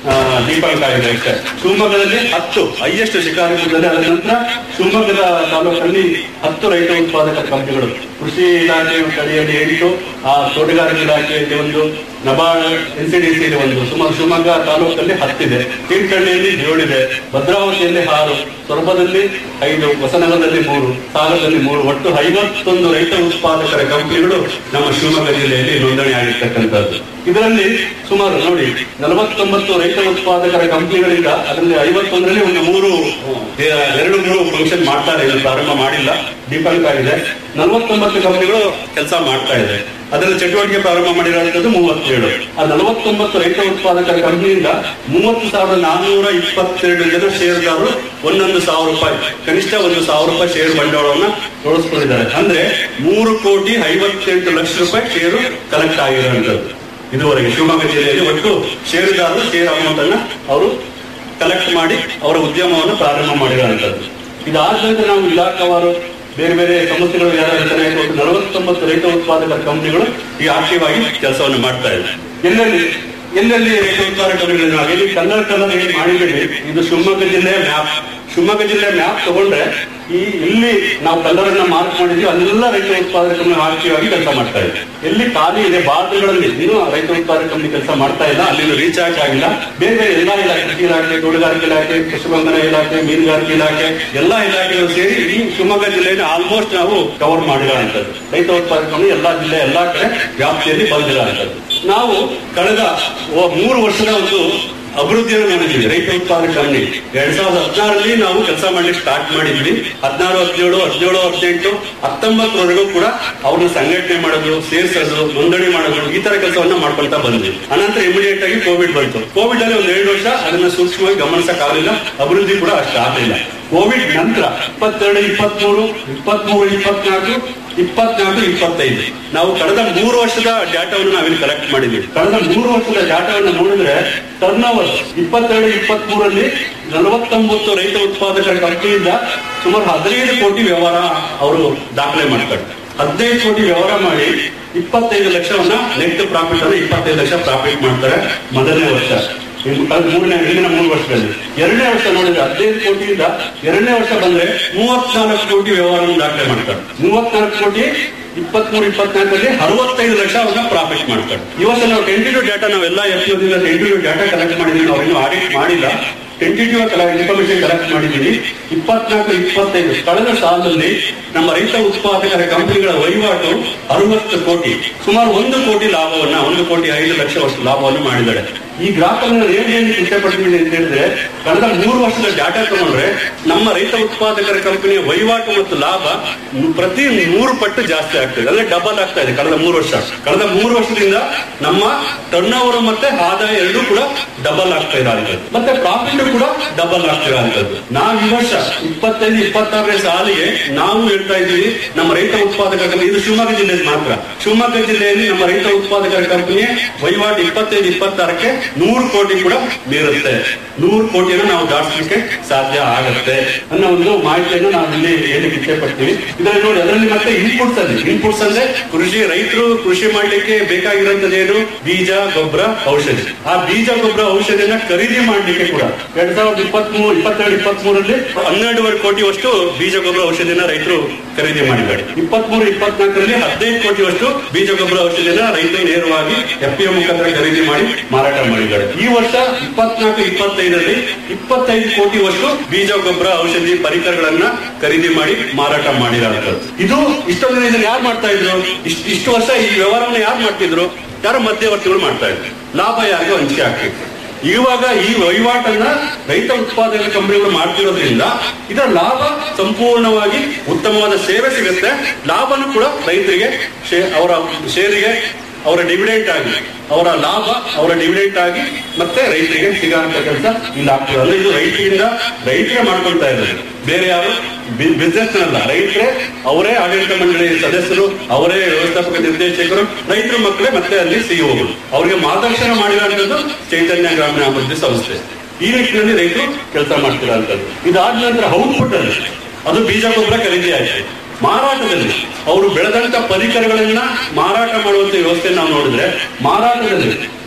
ಆ, ದೀಪಾಂಕ ಆಗಿದೆ ಅಷ್ಟೇ ಶಿವಮೊಗ್ಗದಲ್ಲಿ ಹತ್ತು ಹೈಯೆಸ್ಟ್ ಶಿಕಾರಿಪುರದಲ್ಲಿ ಅದರ ನಂತರ ಶಿವಮೊಗ್ಗದ ತಾಲೂಕಲ್ಲಿ ಹತ್ತು ರೈತ ಉತ್ಪಾದಕ ಕಂಪನಿಗಳು ಕೃಷಿ ಇಲಾಖೆ ಅಡಿಯಲ್ಲಿ ಎಂಟು ಆ ತೋಟಗಾರಿಕೆ ಇಲಾಖೆಯಲ್ಲಿ ಒಂದು NABARD N C D C ಒಂದು ಸುಮಾರು ಶಿವಮೊಗ್ಗ ತಾಲೂಕಲ್ಲಿ ಹತ್ತಿದೆ ತೀರ್ಥಹಳ್ಳಿಯಲ್ಲಿ ಏಳಿದೆ ಭದ್ರಾವತಿಯಲ್ಲಿ ಆರು ಸೊರಬದಲ್ಲಿ ಐದು ಹೊಸನಗರದಲ್ಲಿ ಮೂರು ಸಾಗರದಲ್ಲಿ ಮೂರು ಒಟ್ಟು ಐವತ್ತೊಂದು ರೈತ ಉತ್ಪಾದಕರ ಕಂಪನಿಗಳು ನಮ್ಮ ಶಿವಮೊಗ್ಗ ಜಿಲ್ಲೆಯಲ್ಲಿ ನೋಂದಣಿ ಆಗಿರ್ತಕ್ಕಂಥದ್ದು ಇದರಲ್ಲಿ ಸುಮಾರು ನೋಡಿ ನಲವತ್ತೊಂಬತ್ತು ರೈತ ಉತ್ಪಾದಕರ ಕಂಪನಿಗಳಿಂದ ಅದರಲ್ಲಿ ಐವತ್ತೊಂದರಲ್ಲಿ ಒಂದು ಮೂರು ಏ, ಎರಡು ಮೂರು ಫಂಕ್ಷನ್ ಮಾಡ್ತಾರೆ ಇನ್ನು ಪ್ರಾರಂಭ ಮಾಡಿಲ್ಲ ಡಿಫಾಲ್ಟ್ ಆಗಿದೆ ನಲವತ್ತೊಂಬತ್ತು ಕಂಪನಿಗಳು ಕೆಲಸ ಮಾಡ್ತಾ ಇದೆ ಅದರಲ್ಲಿ ಚಟುವಟಿಕೆ ಪ್ರಾರಂಭ ಮಾಡಿರುವಂತದ್ದು ಮೂವತ್ತೇಳು ಆ ನಲವತ್ತೊಂಬತ್ತು ರೈತ ಉತ್ಪಾದಕರ ಕಂಪನಿಯಿಂದ ಮೂವತ್ತು ಸಾವಿರದ ನಾನ್ನೂರ ಇಪ್ಪತ್ತೆರಡು ಜನ ಷೇರುದಾರರು ಒಂದೊಂದು ಸಾವಿರ ರೂಪಾಯಿ ಕನಿಷ್ಠ ಒಂದು ಸಾವಿರ ರೂಪಾಯಿ ಷೇರು ಬಂಡವಾಳವನ್ನ ತೊಡಸ್ಕೊಂಡಿದ್ದಾರೆ ಅಂದ್ರೆ ಮೂರು ಕೋಟಿ ಐವತ್ತೆಂಟು ಲಕ್ಷ ರೂಪಾಯಿ ಷೇರು ಕಲೆಕ್ಟ್ ಆಗಿರುವಂತದ್ದು ಇದುವರೆಗೆ ಶಿವಮೊಗ್ಗ ಜಿಲ್ಲೆಯಲ್ಲಿ ಒಟ್ಟು ಷೇರುದಾರರು ಷೇರ್ ಅಮೌಂಟ್ ಅನ್ನ ಅವರು ಕಲೆಕ್ಟ್ ಮಾಡಿ ಅವರ ಉದ್ಯಮವನ್ನು ಪ್ರಾರಂಭ ಮಾಡಿರುವಂತದ್ದು ಇದಾದ ನಂತರ ನಾವು ಇಲಾಖಾವಾರು ಬೇರೆ ಬೇರೆ ಸಂಸ್ಥೆಗಳು ಯಾರ ರಚನೆ ಆಯ್ತು ಒಟ್ಟು ನಲವತ್ತೊಂಬತ್ತು ರೈತ ಉತ್ಪಾದಕ ಕಂಪನಿಗಳು ಈ ಆಕ್ಟಿವ್ ಆಗಿ ಕೆಲಸವನ್ನು ಮಾಡ್ತಾ ಇದೆ ಎಲ್ಲೆಲ್ಲಿ ಎಲ್ಲೆಲ್ಲಿ ರೈತ ಉತ್ಪಾದಕ ಕಂಪನಿಗಳು ನಾವು ಇಲ್ಲಿ ಕನ್ನಡ ಕನ್ನಡ ಏನು ಮಾಡಿದ್ದೀವಿ ಇದು ಶಿವಮೊಗ್ಗ ಜಿಲ್ಲೆಯ ಮ್ಯಾಪ್ ಶಿವಮೊಗ್ಗ ಜಿಲ್ಲೆಯ ಮ್ಯಾಪ್ ತಗೊಂಡ್ರೆ ಈ ಇಲ್ಲಿ ನಾವು ಕಲ್ಲರನ್ನ ಮಾರ್ಕ್ ಮಾಡಿದ್ವಿ ಅಲ್ಲೆಲ್ಲ ರೈತ ಉತ್ಪಾದಕ ಕಂಪನಿ ಆಕ್ಟಿವ್ ಆಗಿ ಕೆಲಸ ಮಾಡ್ತಾ ಇದೆ ಎಲ್ಲಿ ಖಾಲಿ ಇದೆ ಭಾರತಗಳಲ್ಲಿ ಇನ್ನೂ ರೈತ ಉತ್ಪಾದಕ ಕಂಪನಿ ಕೆಲಸ ಮಾಡ್ತಾ ಇಲ್ಲ ಅಲ್ಲಿ ರೀಚ್ ಆಗಿಲ್ಲ ಬೇರೆ ಬೇರೆ ಎಲ್ಲಾ ಇಲಾಖೆ ಕೃಷಿ ಇಲಾಖೆ ತೋಟಗಾರಿಕೆ ಇಲಾಖೆ ಪಶುಬಂಧನ ಇಲಾಖೆ ಮೀನುಗಾರಿಕೆ ಇಲಾಖೆ ಎಲ್ಲಾ ಇಲಾಖೆಗಳು ಸೇರಿ ಈ ಶಿವಮೊಗ್ಗ ಜಿಲ್ಲೆಯನ್ನು ಆಲ್ಮೋಸ್ಟ್ ನಾವು ಕವರ್ ಮಾಡಿರೋಂಥದ್ದು ರೈತ ಉತ್ಪಾದಕ ಕಂಪನಿ ಎಲ್ಲಾ ಜಿಲ್ಲೆ ಎಲ್ಲಾ ಕಡೆ ವ್ಯಾಪ್ತಿಯಲ್ಲಿ ಬಂದಿರೋಂಥದ್ದು ನಾವು ಕಳೆದ ಓ- ಮೂರು ವರ್ಷದ ಒಂದು ಅಭಿವೃದ್ಧಿಯನ್ನು ನೋಡಿದ್ವಿ ರೈತ ಉತ್ಪಾದಕ ಕಂಪನಿ ಎರಡ್ ಸಾವಿರದ ಹದಿನಾರರಲ್ಲಿ ನಾವು ಕೆಲಸ ಮಾಡ್ಲಿಕ್ಕೆ ಸ್ಟಾರ್ಟ್ ಮಾಡಿದ್ವಿ ಹದಿನಾರು ಹದಿನೇಳು ಹದಿನೇಳು ಹದಿನೆಂಟು ಹತ್ತೊಂಬತ್ತರವರೆಗೂ ಕೂಡ ಅವ್ರನ್ನ ಸಂಘಟನೆ ಮಾಡೋದು ಸೇರ್ಸೋದು ನೋಂದಣಿ ಮಾಡೋದು ಈ ತರ ಕೆಲಸವನ್ನ ಮಾಡ್ಕೊಂತ ಬಂದ್ವಿ ಅನಂತರ ಇಮಿಡಿಯೇಟ್ ಆಗಿ ಕೋವಿಡ್ ಬಂತು ಕೋವಿಡ್ ಅಲ್ಲಿ ಒಂದ್ ಎರಡು ವರ್ಷ ಅದನ್ನ ಸೂಕ್ಷ್ಮವಾಗಿ ಗಮನಿಸಕ್ ಆಗಲಿಲ್ಲ ಅಭಿವೃದ್ಧಿ ಕೂಡ ಅಷ್ಟು ಆಗಲಿಲ್ಲ ಕೋವಿಡ್ ನಂತರ ಇಪ್ಪತ್ತೆರಡು ಇಪ್ಪತ್ಮೂರು ಇಪ್ಪತ್ಮೂರು ಇಪ್ಪತ್ನಾಲ್ಕು ಇಪ್ಪತ್ನಾಲ್ಕು ಇಪ್ಪತ್ತೈದು ನಾವು ಕಳೆದ ಮೂರು ವರ್ಷದ ಡಾಟಾವನ್ನು ನಾವಿಲ್ಲಿ ಕಲೆಕ್ಟ್ ಮಾಡಿದ್ವಿ ಕಳೆದ ಮೂರು ವರ್ಷದ ಡಾಟಾವನ್ನು ನೋಡಿದ್ರೆ ಟರ್ನ್ ಓವರ್ ಇಪ್ಪತ್ತೆರಡು ಇಪ್ಪತ್ತ್ ಮೂರಲ್ಲಿ ನಲವತ್ತೊಂಬತ್ತು ರೈತ ಉತ್ಪಾದಕರ ಕಂಪನಿಯಿಂದ ಸುಮಾರು ಹದಿನೈದು ಕೋಟಿ ವ್ಯವಹಾರ ಅವರು ದಾಖಲೆ ಮಾಡ್ತಾರೆ ಹದಿನೈದು ಕೋಟಿ ವ್ಯವಹಾರ ಮಾಡಿ ಇಪ್ಪತ್ತೈದು ಲಕ್ಷವನ್ನ ನೆಟ್ ಪ್ರಾಫಿಟ್ ಅನ್ನು ಇಪ್ಪತ್ತೈದು ಲಕ್ಷ ಪ್ರಾಫಿಟ್ ಮಾಡ್ತಾರೆ ಮೊದಲನೇ ವರ್ಷ ಇನ್ನು ಕಳೆದ ಮೂರನೇ ಹಿಂದಿನ ಮೂರು ವರ್ಷದಲ್ಲಿ ಎರಡನೇ ವರ್ಷ ನೋಡಿದ್ರೆ ಹದಿನೈದು ಕೋಟಿಯಿಂದ ಎರಡನೇ ವರ್ಷ ಬಂದ್ರೆ ಮೂವತ್ನಾಲ್ಕು ಕೋಟಿ ವ್ಯವಹಾರವನ್ನು ದಾಖಲೆ ಮಾಡ್ತಾರೆ ಮೂವತ್ನಾಲ್ಕು ಕೋಟಿ ಇಪ್ಪತ್ಮೂರು ಇಪ್ಪತ್ನಾಲ್ಕರಲ್ಲಿ ಅರವತ್ತೈದು ಲಕ್ಷ ಅವನ್ನ ಪ್ರಾಫಿಟ್ ಮಾಡ್ತಾರೆ ಈ ವರ್ಷ ನಾವು ಟೆಂಟಿಟಿವ್ ಡಾಟಾ ನಾವೆಲ್ಲ ಎಫ್ ದಿಂದ ಟೆಂಟಿಟಿವ್ ಡಾಟಾ ಕಲೆಕ್ಟ್ ಮಾಡಿದ್ವಿ ನಾವು ಇನ್ನೂ ಆಡಿಟ್ ಮಾಡಿಲ್ಲ ಟೆಂಟಿಟಿವ್ ಇನ್ಫಾರ್ಮೇಶನ್ ಕಲೆಕ್ಟ್ ಮಾಡಿದ್ದೀವಿ ಇಪ್ಪತ್ನಾಲ್ಕು ಇಪ್ಪತ್ತೈದು ಕಳೆದ ಸಾಲದಲ್ಲಿ ನಮ್ಮ ರೈತ ಉತ್ಪಾದಕರ ಕಂಪನಿಗಳ ವಹಿವಾಟು ಅರವತ್ತು ಕೋಟಿ ಸುಮಾರು ಒಂದು ಕೋಟಿ ಲಾಭವನ್ನ ಒಂದು ಕೋಟಿ ಐದು ಲಕ್ಷವಷ್ಟು ಲಾಭವನ್ನು ಮಾಡಿದ್ದಾರೆ ಈ ಗ್ರಾಹಕರನ್ನ ಏನ್ ಏನ್ ಇಷ್ಟಪಡ್ತೀನಿ ಅಂತ ಹೇಳಿದ್ರೆ ಕಳೆದ ಮೂರು ವರ್ಷದ ಡಾಟಾ ತಗೊಂಡ್ರೆ ನಮ್ಮ ರೈತ ಉತ್ಪಾದಕರ ಕಂಪನಿಯ ವಹಿವಾಟು ಮತ್ತು ಲಾಭ ಪ್ರತಿ ಮೂರು ಪಟ್ಟು ಜಾಸ್ತಿ ಆಗ್ತದೆ ಅಂದ್ರೆ ಡಬಲ್ ಆಗ್ತಾ ಇದೆ ಕಳೆದ ಮೂರು ವರ್ಷ ಕಳೆದ ಮೂರು ವರ್ಷದಿಂದ ನಮ್ಮ ಟರ್ನ್ ಓವರ್ ಮತ್ತೆ ಆದಾಯ ಎರಡೂ ಕೂಡ ಡಬಲ್ ಆಗ್ತಾ ಇರೋಂಥದ್ದು ಮತ್ತೆ ಪ್ರಾಫಿಟ್ ಕೂಡ ಡಬಲ್ ಆಗ್ತಾ ಇರೋಂಥದ್ದು ನಾವು ಈ ವರ್ಷ ಇಪ್ಪತ್ತೈದು ಇಪ್ಪತ್ತಾರನೇ ಸಾಲಿಗೆ ನಾವು ಹೇಳ್ತಾ ಇದ್ದೀವಿ ನಮ್ಮ ರೈತ ಉತ್ಪಾದಕರ ಕಂಪನಿ ಇದು ಶಿವಮೊಗ್ಗ ಜಿಲ್ಲೆಯಲ್ಲಿ ಮಾತ್ರ ಶಿವಮೊಗ್ಗ ಜಿಲ್ಲೆಯಲ್ಲಿ ನಮ್ಮ ರೈತ ಉತ್ಪಾದಕರ ಕಂಪನಿ ವಹಿವಾಟು ಇಪ್ಪತ್ತೈದು ಇಪ್ಪತ್ತಾರಕ್ಕೆ ನೂರು ಕೋಟಿ ಕೂಡ ಮೀರುತ್ತೆ ನೂರು ಕೋಟಿಯನ್ನು ನಾವು ದಾಟಿಸಲಿಕ್ಕೆ ಸಾಧ್ಯ ಆಗತ್ತೆ ಅನ್ನೋ ಒಂದು ಮಾಹಿತಿಯನ್ನು ನಾವು ಇಲ್ಲಿ ಹೇಳಲಿಕ್ಕೆ ಇಚ್ಛೆ ಪಡ್ತೀವಿ ಇದರಲ್ಲಿ ನೋಡಿ ಅದರಲ್ಲಿ ಮತ್ತೆ ಇನ್ಪುಟ್ಸ್ ಅಲ್ಲಿ ಇನ್ಪುಟ್ಸ್ ಅಂದ್ರೆ ಕೃಷಿ ರೈತರು ಕೃಷಿ ಮಾಡ್ಲಿಕ್ಕೆ ಬೇಕಾಗಿರೋಂಥದ್ದೇನು ಬೀಜ ಗೊಬ್ಬರ ಔಷಧಿ ಆ ಬೀಜ ಗೊಬ್ಬರ ಔಷಧಿನ ಖರೀದಿ ಮಾಡ್ಲಿಕ್ಕೆ ಕೂಡ ಎರಡ್ ಸಾವಿರದ ಇಪ್ಪತ್ತ್ ಮೂರು ಇಪ್ಪತ್ತೆರಡು ಇಪ್ಪತ್ತ್ ಮೂರಲ್ಲಿ ಹನ್ನೆರಡುವರೆ ಕೋಟಿಯಷ್ಟು ಬೀಜ ಗೊಬ್ಬರ ಔಷಧಿನ ರೈತರು ಖರೀದಿ ಮಾಡಿದ್ದಾರೆ ಇಪ್ಪತ್ತ್ ಮೂರು ಇಪ್ಪತ್ನಾಲ್ಕರಲ್ಲಿ ಹದಿನೈದು ಕೋಟಿಯಷ್ಟು ಬೀಜ ಗೊಬ್ಬರ ಔಷಧಿನ ರೈತರು ನೇರವಾಗಿ ಎಫ್ ಪಿ ಮುಖಾಂತರ ಖರೀದಿ ಮಾಡಿ ಮಾರಾಟ ಮಾಡಿದ್ದಾರೆ ಈ ವರ್ಷ ಇಪ್ಪತ್ನಾಲ್ಕು ಇಪ್ಪತ್ತೈದರಲ್ಲಿ ಇಪ್ಪತ್ತೈದು ಕೋಟಿಯಷ್ಟು ಬೀಜ ಗೊಬ್ಬರ ಔಷಧಿ ಪರಿಕರಗಳನ್ನ ಖರೀದಿ ಮಾಡಿ ಮಾರಾಟ ಮಾಡಿರೋದು ಇದು ಇಷ್ಟೊಂದು ದಿನ ಇದನ್ನ ಯಾರು ಮಾಡ್ತಾ ಇದ್ರು ಇಷ್ಟು ಇಷ್ಟು ವರ್ಷ ಈ ವ್ಯವಹಾರವನ್ನು ಯಾರು ಮಾಡ್ತಿದ್ರು ಯಾರು ಮಧ್ಯವರ್ತಿಗಳು ಮಾಡ್ತಾ ಇದ್ರು ಲಾಭ ಯಾರಿಗೂ ಹಂಚಿಕೆ ಆಗ್ತಿತ್ತು ಇವಾಗ ಈ ವಹಿವಾಟನ್ನ ರೈತ ಉತ್ಪಾದಕ ಕಂಪನಿಗಳು ಮಾಡ್ತಿರೋದ್ರಿಂದ ಇದರ ಲಾಭ ಸಂಪೂರ್ಣವಾಗಿ ಉತ್ತಮವಾದ ಸೇವೆ ಸಿಗುತ್ತೆ ಲಾಭನೂ ಕೂಡ ರೈತರಿಗೆ ಶೇ- ಅವರ ಷೇರಿಗೆ ಅವರ ಡಿವಿಡೆಂಟ್ ಆಗಿ ಅವರ ಲಾಭ ಅವರ ಡಿವಿಡೆಂಟ್ ಆಗಿ ಮತ್ತೆ ರೈತರಿಗೆ ಸಿಗೋಂತ ಕೆಲಸ ಇಲ್ಲಿ ಆಗ್ತದೆ ಅಂದ್ರೆ ಇದು ರೈತರಿಂದ ರೈತರೇ ಮಾಡ್ಕೊಳ್ತಾ ಇದ್ದಾರೆ ಬೇರೆ ಯಾರು ಬಿಸ್ನೆಸ್ ಅಲ್ಲ ರೈತರೇ ಅವರೇ ಆಡಳಿತ ಮಂಡಳಿ ಸದಸ್ಯರು ಅವರೇ ವ್ಯವಸ್ಥಾಪಕ ನಿರ್ದೇಶಕರು ರೈತರ ಮಕ್ಕಳೇ ಮತ್ತೆ ಅಲ್ಲಿ ಸಿಇಒಗಳು ಅವರಿಗೆ ಮಾರ್ಗದರ್ಶನ ಮಾಡಿರುವಂತದ್ದು ಚೈತನ್ಯ ಗ್ರಾಮೀಣ ಅಭಿವೃದ್ಧಿ ಸಂಸ್ಥೆ ಈ ನಿಟ್ಟಿನಲ್ಲಿ ರೈತರು ಕೆಲಸ ಮಾಡ್ತಿರೋಂಥದ್ದು ಇದಾದ ನಂತರ ಔಟ್ಪುಟ್ ಅಲ್ಲಿ ಅದು ಬೀಜ ಗೊಬ್ಬರ ಖರೀದಿ ಆಯ್ತು ಮಾರಾಟದಲ್ಲಿ ಅವರು ಬೆಳೆದಂತ ಪರಿಕರಗಳನ್ನ ಮಾರಾಟ ಮಾಡುವಂತ ವ್ಯವಸ್ಥೆ ನಾವು ನೋಡಿದ್ರೆ ಮಾರಾಟದಲ್ಲಿ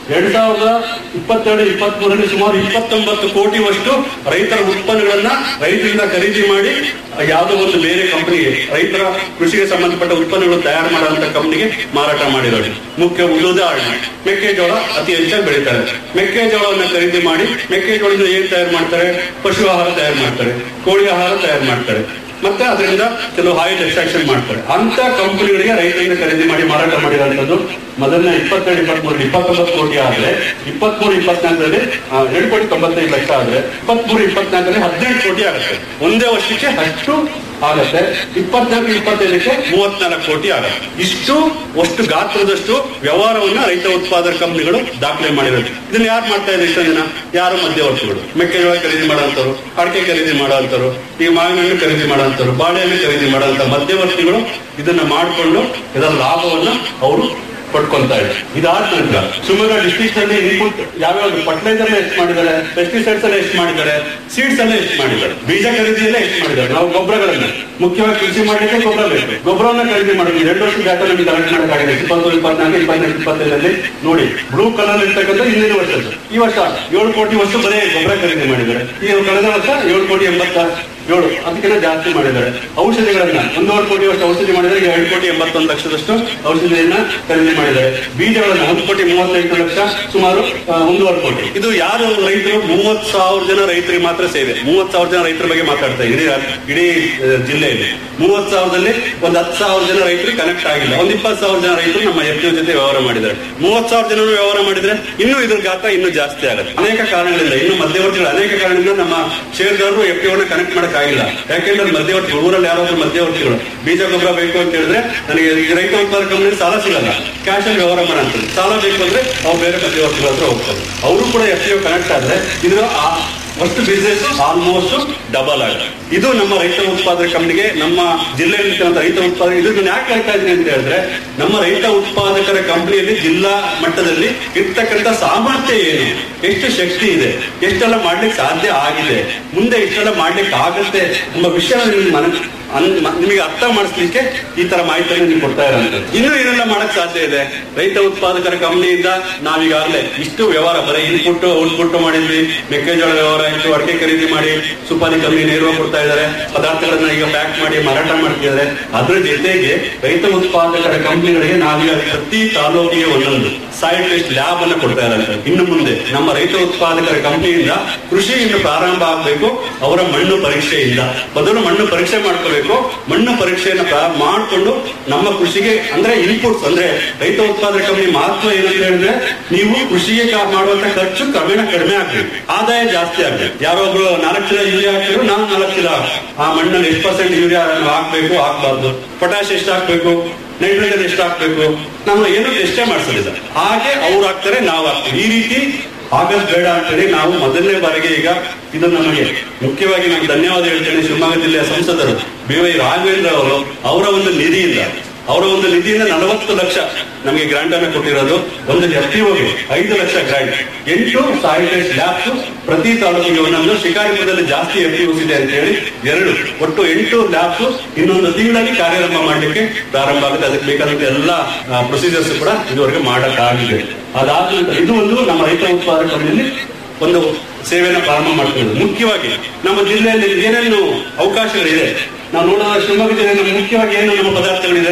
ಎರಡ್ ಸಾವಿರದ ಇಪ್ಪತ್ತೆರಡು ಇಪ್ಪತ್ತ್ ಮೂರರಲ್ಲಿ ಸುಮಾರು ಇಪ್ಪತ್ತೊಂಬತ್ತು ಕೋಟಿವಷ್ಟು ರೈತರ ಉತ್ಪನ್ನಗಳನ್ನ ರೈತರಿಂದ ಖರೀದಿ ಮಾಡಿ ಯಾವುದೋ ಒಂದು ಬೇರೆ ಕಂಪನಿಗೆ ರೈತರ ಕೃಷಿಗೆ ಸಂಬಂಧಪಟ್ಟ ಉತ್ಪನ್ನಗಳು ತಯಾರು ಮಾಡುವಂತ ಕಂಪನಿಗೆ ಮಾರಾಟ ಮಾಡಿರೋದು ಮುಖ್ಯ ಒಂದು ಉದಾಹರಣೆ ಮೆಕ್ಕೆಜೋಳ ಅತಿ ಹೆಚ್ಚಾಗಿ ಬೆಳೀತಾರೆ ಮೆಕ್ಕೆಜೋಳವನ್ನು ಖರೀದಿ ಮಾಡಿ ಮೆಕ್ಕೆಜೋಳದಿಂದ ಏನ್ ತಯಾರು ಮಾಡ್ತಾರೆ ಪಶು ಆಹಾರ ತಯಾರು ಮಾಡ್ತಾರೆ ಕೋಳಿ ಆಹಾರ ತಯಾರು ಮಾಡ್ತಾರೆ ಮತ್ತೆ ಅದರಿಂದ ಕೆಲವು ಆಯಿಲ್ ಎಕ್ಸ್ಟ್ರಾಕ್ಷನ್ ಮಾಡ್ತಾರೆ ಅಂತ ಕಂಪನಿಗಳಿಗೆ ರೈತರಿಂದ ಖರೀದಿ ಮಾಡಿ ಮಾರಾಟ ಮಾಡಿರುವಂತದ್ದು ಮೊದಲನೇ ಇಪ್ಪತ್ತೆರಡು ಇಪ್ಪತ್ಮೂರು ಇಪ್ಪತ್ತೊಂಬತ್ತು ಕೋಟಿ ಆದ್ರೆ ಇಪ್ಪತ್ಮೂರು ಇಪ್ಪತ್ನಾಲ್ಕರಲ್ಲಿ ಆ, ಎರಡು ಕೋಟಿ ತೊಂಬತ್ತೈದು ಲಕ್ಷ ಆದ್ರೆ ಇಪ್ಪತ್ಮೂರು ಇಪ್ಪತ್ನಾಲ್ಕರಲ್ಲಿ ಹದಿನೆಂಟು ಕೋಟಿ ಆಗುತ್ತೆ ಒಂದೇ ವರ್ಷಕ್ಕೆ ಅಷ್ಟು ಆಗತ್ತೆ ಇಪ್ಪತ್ನಾಲ್ಕು ಇಪ್ಪತ್ತೈದಕ್ಕೆ ಮೂವತ್ನಾಲ್ಕು ಕೋಟಿ ಆಗತ್ತೆ ಇಷ್ಟು ಅಷ್ಟು ಗಾತ್ರದಷ್ಟು ವ್ಯವಹಾರವನ್ನ ರೈತ ಉತ್ಪಾದಕ ಕಂಪನಿಗಳು ದಾಖಲೆ ಮಾಡಿರೋದು ಇದನ್ನ ಯಾರು ಮಾಡ್ತಾ ಇದ್ದಾರೆ ಇಷ್ಟೊಂದು ದಿನ ಯಾರು ಮಧ್ಯವರ್ತಿಗಳು ಮೆಕ್ಕೆಜೋಳ ಖರೀದಿ ಮಾಡೋಂಥವ್ರು ಅಡಿಕೆ ಖರೀದಿ ಮಾಡೋಂಥವ್ರು ಈ ಮಾವಿನ ಹಣ್ಣು ಖರೀದಿ ಮಾಡೋಂಥವ್ರು ಬಾಳೆಹಣ್ಣು ಖರೀದಿ ಮಾಡೋಂಥ ಮಧ್ಯವರ್ತಿಗಳು ಇದನ್ನ ಮಾಡಿಕೊಂಡು ಇದರ ಲಾಭವನ್ನ ಅವರು ಪಡ್ಕೊಂತಾ ಇದೆ ಇದಾದ ನಂತರ ಶಿವಮೊಗ್ಗ ಡಿಸ್ಟ್ರಿಕ್ಟ್ ಅಲ್ಲಿ ಇನ್ಪುಟ್ ಯಾವ್ಯಾವ ಫರ್ಟಿಲೈಸರ್ ಎಷ್ಟು ಮಾಡಿದ್ದಾರೆ ಪೆಸ್ಟಿಸೈಡ್ಸ್ ಎಲ್ಲ ಎಷ್ಟು ಮಾಡಿದ್ದಾರೆ ಸೀಡ್ಸ್ ಎಲ್ಲ ಎಷ್ಟು ಮಾಡಿದ್ದಾರೆ ಬೀಜ ಖರೀದಿಯಲ್ಲೇ ಎಷ್ಟು ಮಾಡಿದ್ದಾರೆ ನಾವು ಗೊಬ್ಬರಗಳನ್ನ ಮುಖ್ಯವಾಗಿ ಕೃಷಿ ಮಾಡಲಿಕ್ಕೆ ಗೊಬ್ಬರ ಬೇಕು ಗೊಬ್ಬರವನ್ನ ಖರೀದಿ ಮಾಡೋದು ಎರಡು ವರ್ಷ ಡಾಟಾ ನಮಗೆ ಕಲೆಕ್ಟ್ ಮಾಡಕ್ಕಾಗಿದೆ ಇಪ್ಪತ್ತೊಂದು ಇಪ್ಪತ್ನಾಲ್ಕು ಇಪ್ಪತ್ನಾಲ್ಕು ಇಪ್ಪತ್ತೈದರಲ್ಲಿ ನೋಡಿ ಬ್ಲೂ ಕಲರ್ ಇರ್ತಕ್ಕಂಥ ಹಿಂದಿನ ವರ್ಷದ್ದು ಈ ವರ್ಷ ಏಳು ಕೋಟಿ ವರ್ಷ ಬರೀ ಗೊಬ್ಬರ ಖರೀದಿ ಮಾಡಿದ್ದಾರೆ ಈ ಕಳೆದ ವರ್ಷ ಏಳು ಕೋಟಿ ಎಂಬತ್ತ ಏಳು ಅದಕ್ಕಿಂತ ಜಾಸ್ತಿ ಮಾಡಿದ್ದಾರೆ ಔಷಧಿಗಳನ್ನ ಒಂದೂವರೆ ಕೋಟಿ ವರ್ಷ ಔಷಧಿ ಮಾಡಿದರೆ ಈಗ ಎರಡು ಕೋಟಿ ಎಂಬತ್ತೊಂದು ಲಕ್ಷದಷ್ಟು ಔಷಧಿಯನ್ನ ಖರೀದಿ ಮಾಡಿದ್ದಾರೆ ಬೀಜಗಳನ್ನ ಒಂದು ಕೋಟಿ ಮೂವತ್ತೈದು ಲಕ್ಷ ಸುಮಾರು ಆ, ಒಂದೂವರೆ ಕೋಟಿ ಇದು ಯಾರು ರೈತರು ಮೂವತ್ ಸಾವಿರ ಜನ ರೈತರಿಗೆ ಮಾತ್ರ ಸೇವೆ ಮೂವತ್ ಸಾವಿರ ಜನ ರೈತರ ಬಗ್ಗೆ ಮಾತಾಡ್ತಾ ಇದ್ದೀವಿ ಇಡೀ ರಾ- ಇಡೀ ಆ, ಜಿಲ್ಲೆಯಲ್ಲಿ ಮೂವತ್ ಸಾವಿರದಲ್ಲಿ ಒಂದು ಹತ್ತು ಸಾವಿರ ಜನ ರೈತರಿಗೆ ಕನೆಕ್ಟ್ ಆಗಿಲ್ಲ ಒಂದು ಇಪ್ಪತ್ತು ಸಾವಿರ ಜನ ರೈತರು ನಮ್ಮ ಎಫ್ ಜೊತೆ ವ್ಯವಹಾರ ಮಾಡಿದ್ದಾರೆ ಮೂವತ್ ಸಾವಿರ ಜನ ವ್ಯವಹಾರ ಮಾಡಿದ್ರೆ ಇನ್ನೂ ಇದ್ರ ಗಾತ್ರ ಇನ್ನೂ ಜಾಸ್ತಿ ಆಗುತ್ತೆ ಅನೇಕ ಕಾರಣಗಳಿಂದ ಇನ್ನು ಮಧ್ಯವರ್ತಿಗಳು ಅನೇಕ ಕಾರಣಗಳಿಂದ ನಮ್ಮ ಷೇರ್ದಾರರು ಎಫ್ ಕನೆಕ್ಟ್ ಮಾಡಕ್ ಆಗಿಲ್ಲ ಯಾಕೆಂದ್ರೆ ಮಧ್ಯವರ್ತಿ ಊರಲ್ಲಿ ಯಾರಾದ್ರೂ ಮಧ್ಯವರ್ತಿಗಳು ಬೀಜ ಗೊಬ್ಬರ ಬೇಕು ಅಂತ ಹೇಳಿದ್ರೆ ನನಗೆ ಈ ರೈತ ಉತ್ಪಾದಕ ಕಂಪನಿ ಸಾಲ ಸಿಗಲ್ಲ ಕ್ಯಾಶ್ ಅಲ್ಲಿ ವ್ಯವಹಾರ ಮಾಡಂತಾರೆ ಸಾಲ ಬೇಕು ಅಂದ್ರೆ ಅವ್ರು ಬೇರೆ ಮಧ್ಯವರ್ತಿಗಳ ಹತ್ರ ಹೋಗ್ತಾರೆ ಅವರು ಕೂಡ ಎಫ್ ಕನೆಕ್ಟ್ ಆದ್ರೆ ಇದ್ರ ಆ ಅಷ್ಟು ಬಿಸ್ನೆಸ್ ಆಲ್ಮೋಸ್ಟ್ ಡಬಲ್ ಆಗುತ್ತೆ ಇದು ನಮ್ಮ ರೈತ ಉತ್ಪಾದಕ ಕಂಪನಿಗೆ ನಮ್ಮ ಜಿಲ್ಲೆಯಲ್ಲಿ ಇರ್ತಕ್ಕಂಥ ರೈತ ಉತ್ಪಾದಕ ಇದನ್ನ ಯಾಕೆ ಹೇಳ್ತಾ ಇದ್ದೀನಿ ಅಂತ ಹೇಳಿದ್ರೆ ನಮ್ಮ ರೈತ ಉತ್ಪಾದಕರ ಕಂಪನಿಯಲ್ಲಿ ಜಿಲ್ಲಾ ಮಟ್ಟದಲ್ಲಿ ಇರ್ತಕ್ಕಂಥ ಸಾಮರ್ಥ್ಯ ಏನು ಎಷ್ಟು ಶಕ್ತಿ ಇದೆ ಎಷ್ಟೆಲ್ಲ ಮಾಡ್ಲಿಕ್ಕೆ ಸಾಧ್ಯ ಆಗಿದೆ ಮುಂದೆ ಇಷ್ಟೆಲ್ಲ ಮಾಡ್ಲಿಕ್ಕೆ ಆಗುತ್ತೆ ಎಂಬ ವಿಷಯ ನಿಮ್ಗೆ ಮನ ಅನ್- ಮ- ನಿಮಗೆ ಅರ್ಥ ಮಾಡಿಸ್ಲಿಕ್ಕೆ ಈ ತರ ಮಾಹಿತಿಯನ್ನು ನೀವು ಕೊಡ್ತಾ ಇರೋಂಥದ್ದು ಇನ್ನೂ ಏನೆಲ್ಲ ಮಾಡಕ್ ಸಾಧ್ಯ ಇದೆ ರೈತ ಉತ್ಪಾದಕರ ಕಂಪನಿಯಿಂದ ನಾವೀಗಾಗಲೇ ಇಷ್ಟು ವ್ಯವಹಾರ ಬರೀ ಇನ್ಪುಟ್ ಔಟ್ಪುಟ್ ಮಾಡಿದ್ವಿ ಮೆಕ್ಕೆಜೋಳ ವ್ಯವಹಾರ ಆಯ್ತು ಅಡಿಕೆ ಖರೀದಿ ಮಾಡಿ ಸುಪಾರಿ ಕಂಪನಿ ನೇರವಾಗಿ ಕೊಡ್ತಾ ಇದ್ದಾರೆ ಪದಾರ್ಥಗಳನ್ನ ಈಗ ಪ್ಯಾಕ್ ಮಾಡಿ ಮಾರಾಟ ಮಾಡ್ತಿದ್ದಾರೆ ಅದ್ರ ಜೊತೆಗೆ ರೈತ ಉತ್ಪಾದಕರ ಕಂಪನಿಗಳಿಗೆ ನಾವೀಗ ಪ್ರತಿ ತಾಲೂಕಿಗೆ ಒಂದೊಂದು ಸೈಡ್ ಟೆಸ್ಟ್ ಲ್ಯಾಬ್ ಅನ್ನ ಕೊಡ್ತಾ ಇದ್ದಾರೆ ಇನ್ನು ಮುಂದೆ ನಮ್ಮ ರೈತ ಉತ್ಪಾದಕರ ಕಂಪನಿಯಿಂದ ಕೃಷಿ ಇನ್ನು ಪ್ರಾರಂಭ ಆಗಬೇಕು ಅವರ ಮಣ್ಣು ಪರೀಕ್ಷೆಯಿಂದ ಮೊದಲು ಮಣ್ಣು ಪರೀಕ್ಷೆ ಮಾಡ್ಕೋಬೇಕು ಮಣ್ಣು ಪರೀಕ್ಷೆಯನ್ನ ಪ್ರಾ- ಮಾಡ್ಕೊಂಡು ನಮ್ಮ ಕೃಷಿಗೆ ಅಂದ್ರೆ ಇನ್ಪುಟ್ಸ್ ಅಂದ್ರೆ ರೈತ ಉತ್ಪಾದಕ ಕಂಪನಿ ಮಹತ್ವ ಏನಂತ ಹೇಳಿದ್ರೆ ನೀವು ಕೃಷಿಗೆ ಕಾ- ಮಾಡುವಂತ ಖರ್ಚು ಕ್ರಮೇಣ ಕಡಿಮೆ ಆಗ್ಬೇಕು ಆದಾಯ ಜಾಸ್ತಿ ಆಗ್ಬೇಕು ಯಾರೋ ಒಬ್ರು ನಾಲ್ಕು ಚೀಲ ಯೂರಿಯಾ ಹಾಕಿದ್ರು ನಾನು ನಾಲ್ಕು ಚೀಲ ಆ ಮಣ್ಣಲ್ಲಿ ಎಷ್ಟು ಪರ್ಸೆಂಟ್ ಯೂರಿಯಾ ಹಾಕ್ಬೇಕು ಹಾಕ್ಬಾರ್ದು ಪೊಟ್ಯಾಶ್ ಎಷ್ಟು ಹಾಕ್ಬೇಕು ನೈಟ್ರೋಜನ್ ಎಷ್ಟು ಹಾಕ್ಬೇಕು ನಾವು ಏನು ಟೆಸ್ಟೇ ಮಾಡಿಸೋದಿಲ್ಲ ಹಾಗೆ ಅವ್ರು ಹಾಕ್ತಾರೆ ನಾವು ಹಾಕ್ತೀವಿ ಈ ರೀತಿ ಆಗಸ್ಟ್ ಬೇಡ ಅಂತೇಳಿ ನಾವು ಮೊದಲನೇ ಬಾರಿಗೆ ಈಗ ಇದು ನಮಗೆ ಮುಖ್ಯವಾಗಿ ನಾನು ಧನ್ಯವಾದ ಹೇಳ್ತೇನೆ ಶಿವಮೊಗ್ಗ ಜಿಲ್ಲೆಯ ಸಂಸದರು ಬಿ ವೈ ರಾಘವೇಂದ್ರ ಅವರು ಅವರ ಒಂದು ನಿಧಿಯಿಂದ ಅವರ ಒಂದು ನಿಧಿಯಿಂದ ನಲವತ್ತು ಲಕ್ಷ ನಮಗೆ ಗ್ರಾಂಟ್ ಅನ್ನು ಕೊಟ್ಟಿರೋದು ಒಂದು ಎಫ್ ಐದು ಲಕ್ಷ ಗ್ರಾಂಟ್ ಎಂಟು ಸಾಯಿಟೈಸ್ ಲ್ಯಾಬ್ಸ್ ಪ್ರತಿ ತಾಲೂಕಿಗೆ ಒಂದೊಂದು ಶಿಕಾರಿಪುರದಲ್ಲಿ ಜಾಸ್ತಿ ಎಫ್ ಇದೆ ಅಂತ ಹೇಳಿ ಎರಡು ಒಟ್ಟು ಎಂಟು ಲ್ಯಾಬ್ಸ್ ಇನ್ನೊಂದು ತಿಂಗಳಲ್ಲಿ ಕಾರ್ಯಾರಂಭ ಮಾಡಲಿಕ್ಕೆ ಪ್ರಾರಂಭ ಆಗುತ್ತೆ ಅದಕ್ಕೆ ಬೇಕಾದಂತ ಎಲ್ಲ ಪ್ರೊಸೀಜರ್ಸ್ ಕೂಡ ಇದುವರೆಗೆ ಮಾಡಕ್ಕಾಗಿದೆ ಅದಾದ ನಂತರ ಇದು ಒಂದು ನಮ್ಮ ರೈತ ಉತ್ಪಾದಕ ಕಂಪನಿಯಲ್ಲಿ ಒಂದು ಸೇವೆಯನ್ನು ಪ್ರಾರಂಭ ಮಾಡ್ತಿರೋದು ಮುಖ್ಯವಾಗಿ ನಮ್ಮ ಜಿಲ್ಲೆಯಲ್ಲಿ ಏನೇನು ಅವಕಾಶಗಳಿದೆ ನಾವು ನೋಡೋಣ ಶಿವಮೊಗ್ಗ ಜಿಲ್ಲೆಯಲ್ಲಿ ಮುಖ್ಯವಾಗಿ ಏನು ನಮ್ಮ ಪದಾರ್ಥಗಳಿದೆ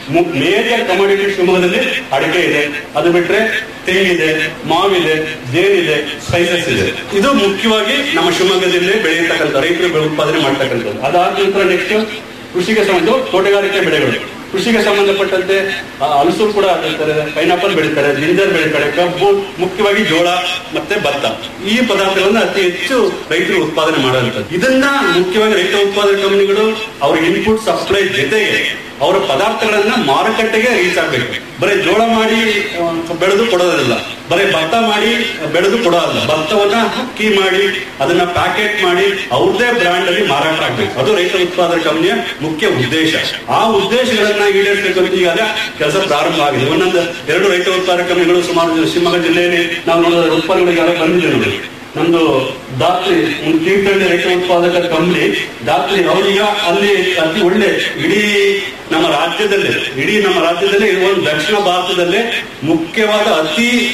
ಮೇಜರ್ ಕಮಾಡಿಟಿ ಶಿವಮೊಗ್ಗದಲ್ಲಿ ಅಡಿಕೆ ಇದೆ ಅದು ಬಿಟ್ರೆ ತೆಂಗಿದೆ ಮಾವಿದೆ ಜೇನಿದೆ ಸ್ಪೈಸಸ್ ಇದೆ ಇದು ಮುಖ್ಯವಾಗಿ ನಮ್ಮ ಶಿವಮೊಗ್ಗ ಜಿಲ್ಲೆ ಬೆಳೆಯತಕ್ಕಂಥ ರೈತರು ಬೆಳೆ ಉತ್ಪಾದನೆ ಮಾಡ್ತಕ್ಕಂಥದ್ದು ಅದಾದ ನಂತರ ನೆಕ್ಸ್ಟ್ ಕೃಷಿಗೆ ಸಂಬಂಧ ತೋಟಗಾರಿಕೆ ಬೆಳೆಗಳು ಕೃಷಿಗೆ ಸಂಬಂಧಪಟ್ಟಂತೆ ಆ, ಹಲಸು ಕೂಡ ಬೆಳೀತಾರೆ ಪೈನಾಪಲ್ ಬೆಳೀತಾರೆ ಜಿಂಜರ್ ಬೆಳೀತಾರೆ ಕಬ್ಬು ಮುಖ್ಯವಾಗಿ ಜೋಳ ಮತ್ತೆ ಭತ್ತ ಈ ಪದಾರ್ಥಗಳನ್ನ ಅತಿ ಹೆಚ್ಚು ರೈತರು ಉತ್ಪಾದನೆ ಮಾಡುವಂಥದ್ದು ಇದನ್ನ ಮುಖ್ಯವಾಗಿ ರೈತ ಉತ್ಪಾದಕ ಕಂಪನಿಗಳು ಅವ್ರ ಇನ್ಪುಟ್ ಸಪ್ಲೈ ಜೊತೆಗೆ ಅವರ ಪದಾರ್ಥಗಳನ್ನ ಮಾರುಕಟ್ಟೆಗೆ ರೀಚ್ ಆಗ್ಬೇಕು ಬರೀ ಜೋಳ ಮಾಡಿ ಆ, ಬೆಳೆದು ಕೊಡೋದಿಲ್ಲ ಬರೀ ಭತ್ತ ಮಾಡಿ ಬೆಳೆದು ಕೊಡೋದಿಲ್ಲ ಭತ್ತವನ್ನ ಅಕ್ಕಿ ಮಾಡಿ ಅದನ್ನ ಪ್ಯಾಕೆಟ್ ಮಾಡಿ ಅವ್ರದೇ ಬ್ರಾಂಡ್ ಅಲ್ಲಿ ಮಾರಾಟ ಆಗ್ಬೇಕು ಅದು ರೈತ ಉತ್ಪಾದಕ ಕಂಪನಿಯ ಮುಖ್ಯ ಉದ್ದೇಶ ಆ ಉದ್ದೇಶಗಳನ್ನ ಈಡೇರಿಸಬೇಕು ಅಂತ ಈಗಾಗ ಕೆಲಸ ಪ್ರಾರಂಭ ಆಗಿದೆ ಒಂದೊಂದು ಎರಡು ರೈತ ಉತ್ಪಾದಕ ಕಂಪನಿಗಳು ಸುಮಾರು ಶಿವಮೊಗ್ಗ ಜಿಲ್ಲೆಯಲ್ಲಿ ನಾವು ನೋಡಿದ ಉತ್ಪನ್ನಗಳಿಗೆಲ್ಲ ಬಂದಿದೆ ನೋಡಿ ನಮ್ದು ದಾತ್ರಿ ಒಂದು ತೀರ್ಥಹಳ್ಳಿ ರೈತ ಉತ್ಪಾದಕ ಕಂಪನಿ ದಾತ್ರಿ ಅವರೀಗ ಅಲ್ಲಿ ಅತಿ ಒಳ್ಳೆ ಇಡೀ ನಮ್ಮ ರಾಜ್ಯದಲ್ಲೇ ಇಡೀ ನಮ್ಮ ರಾಜ್ಯದಲ್ಲೇ ಇದು ಒಂದು ದಕ್ಷಿಣ ಭಾರತದಲ್ಲೇ ಮುಖ್ಯವಾದ ಅತಿ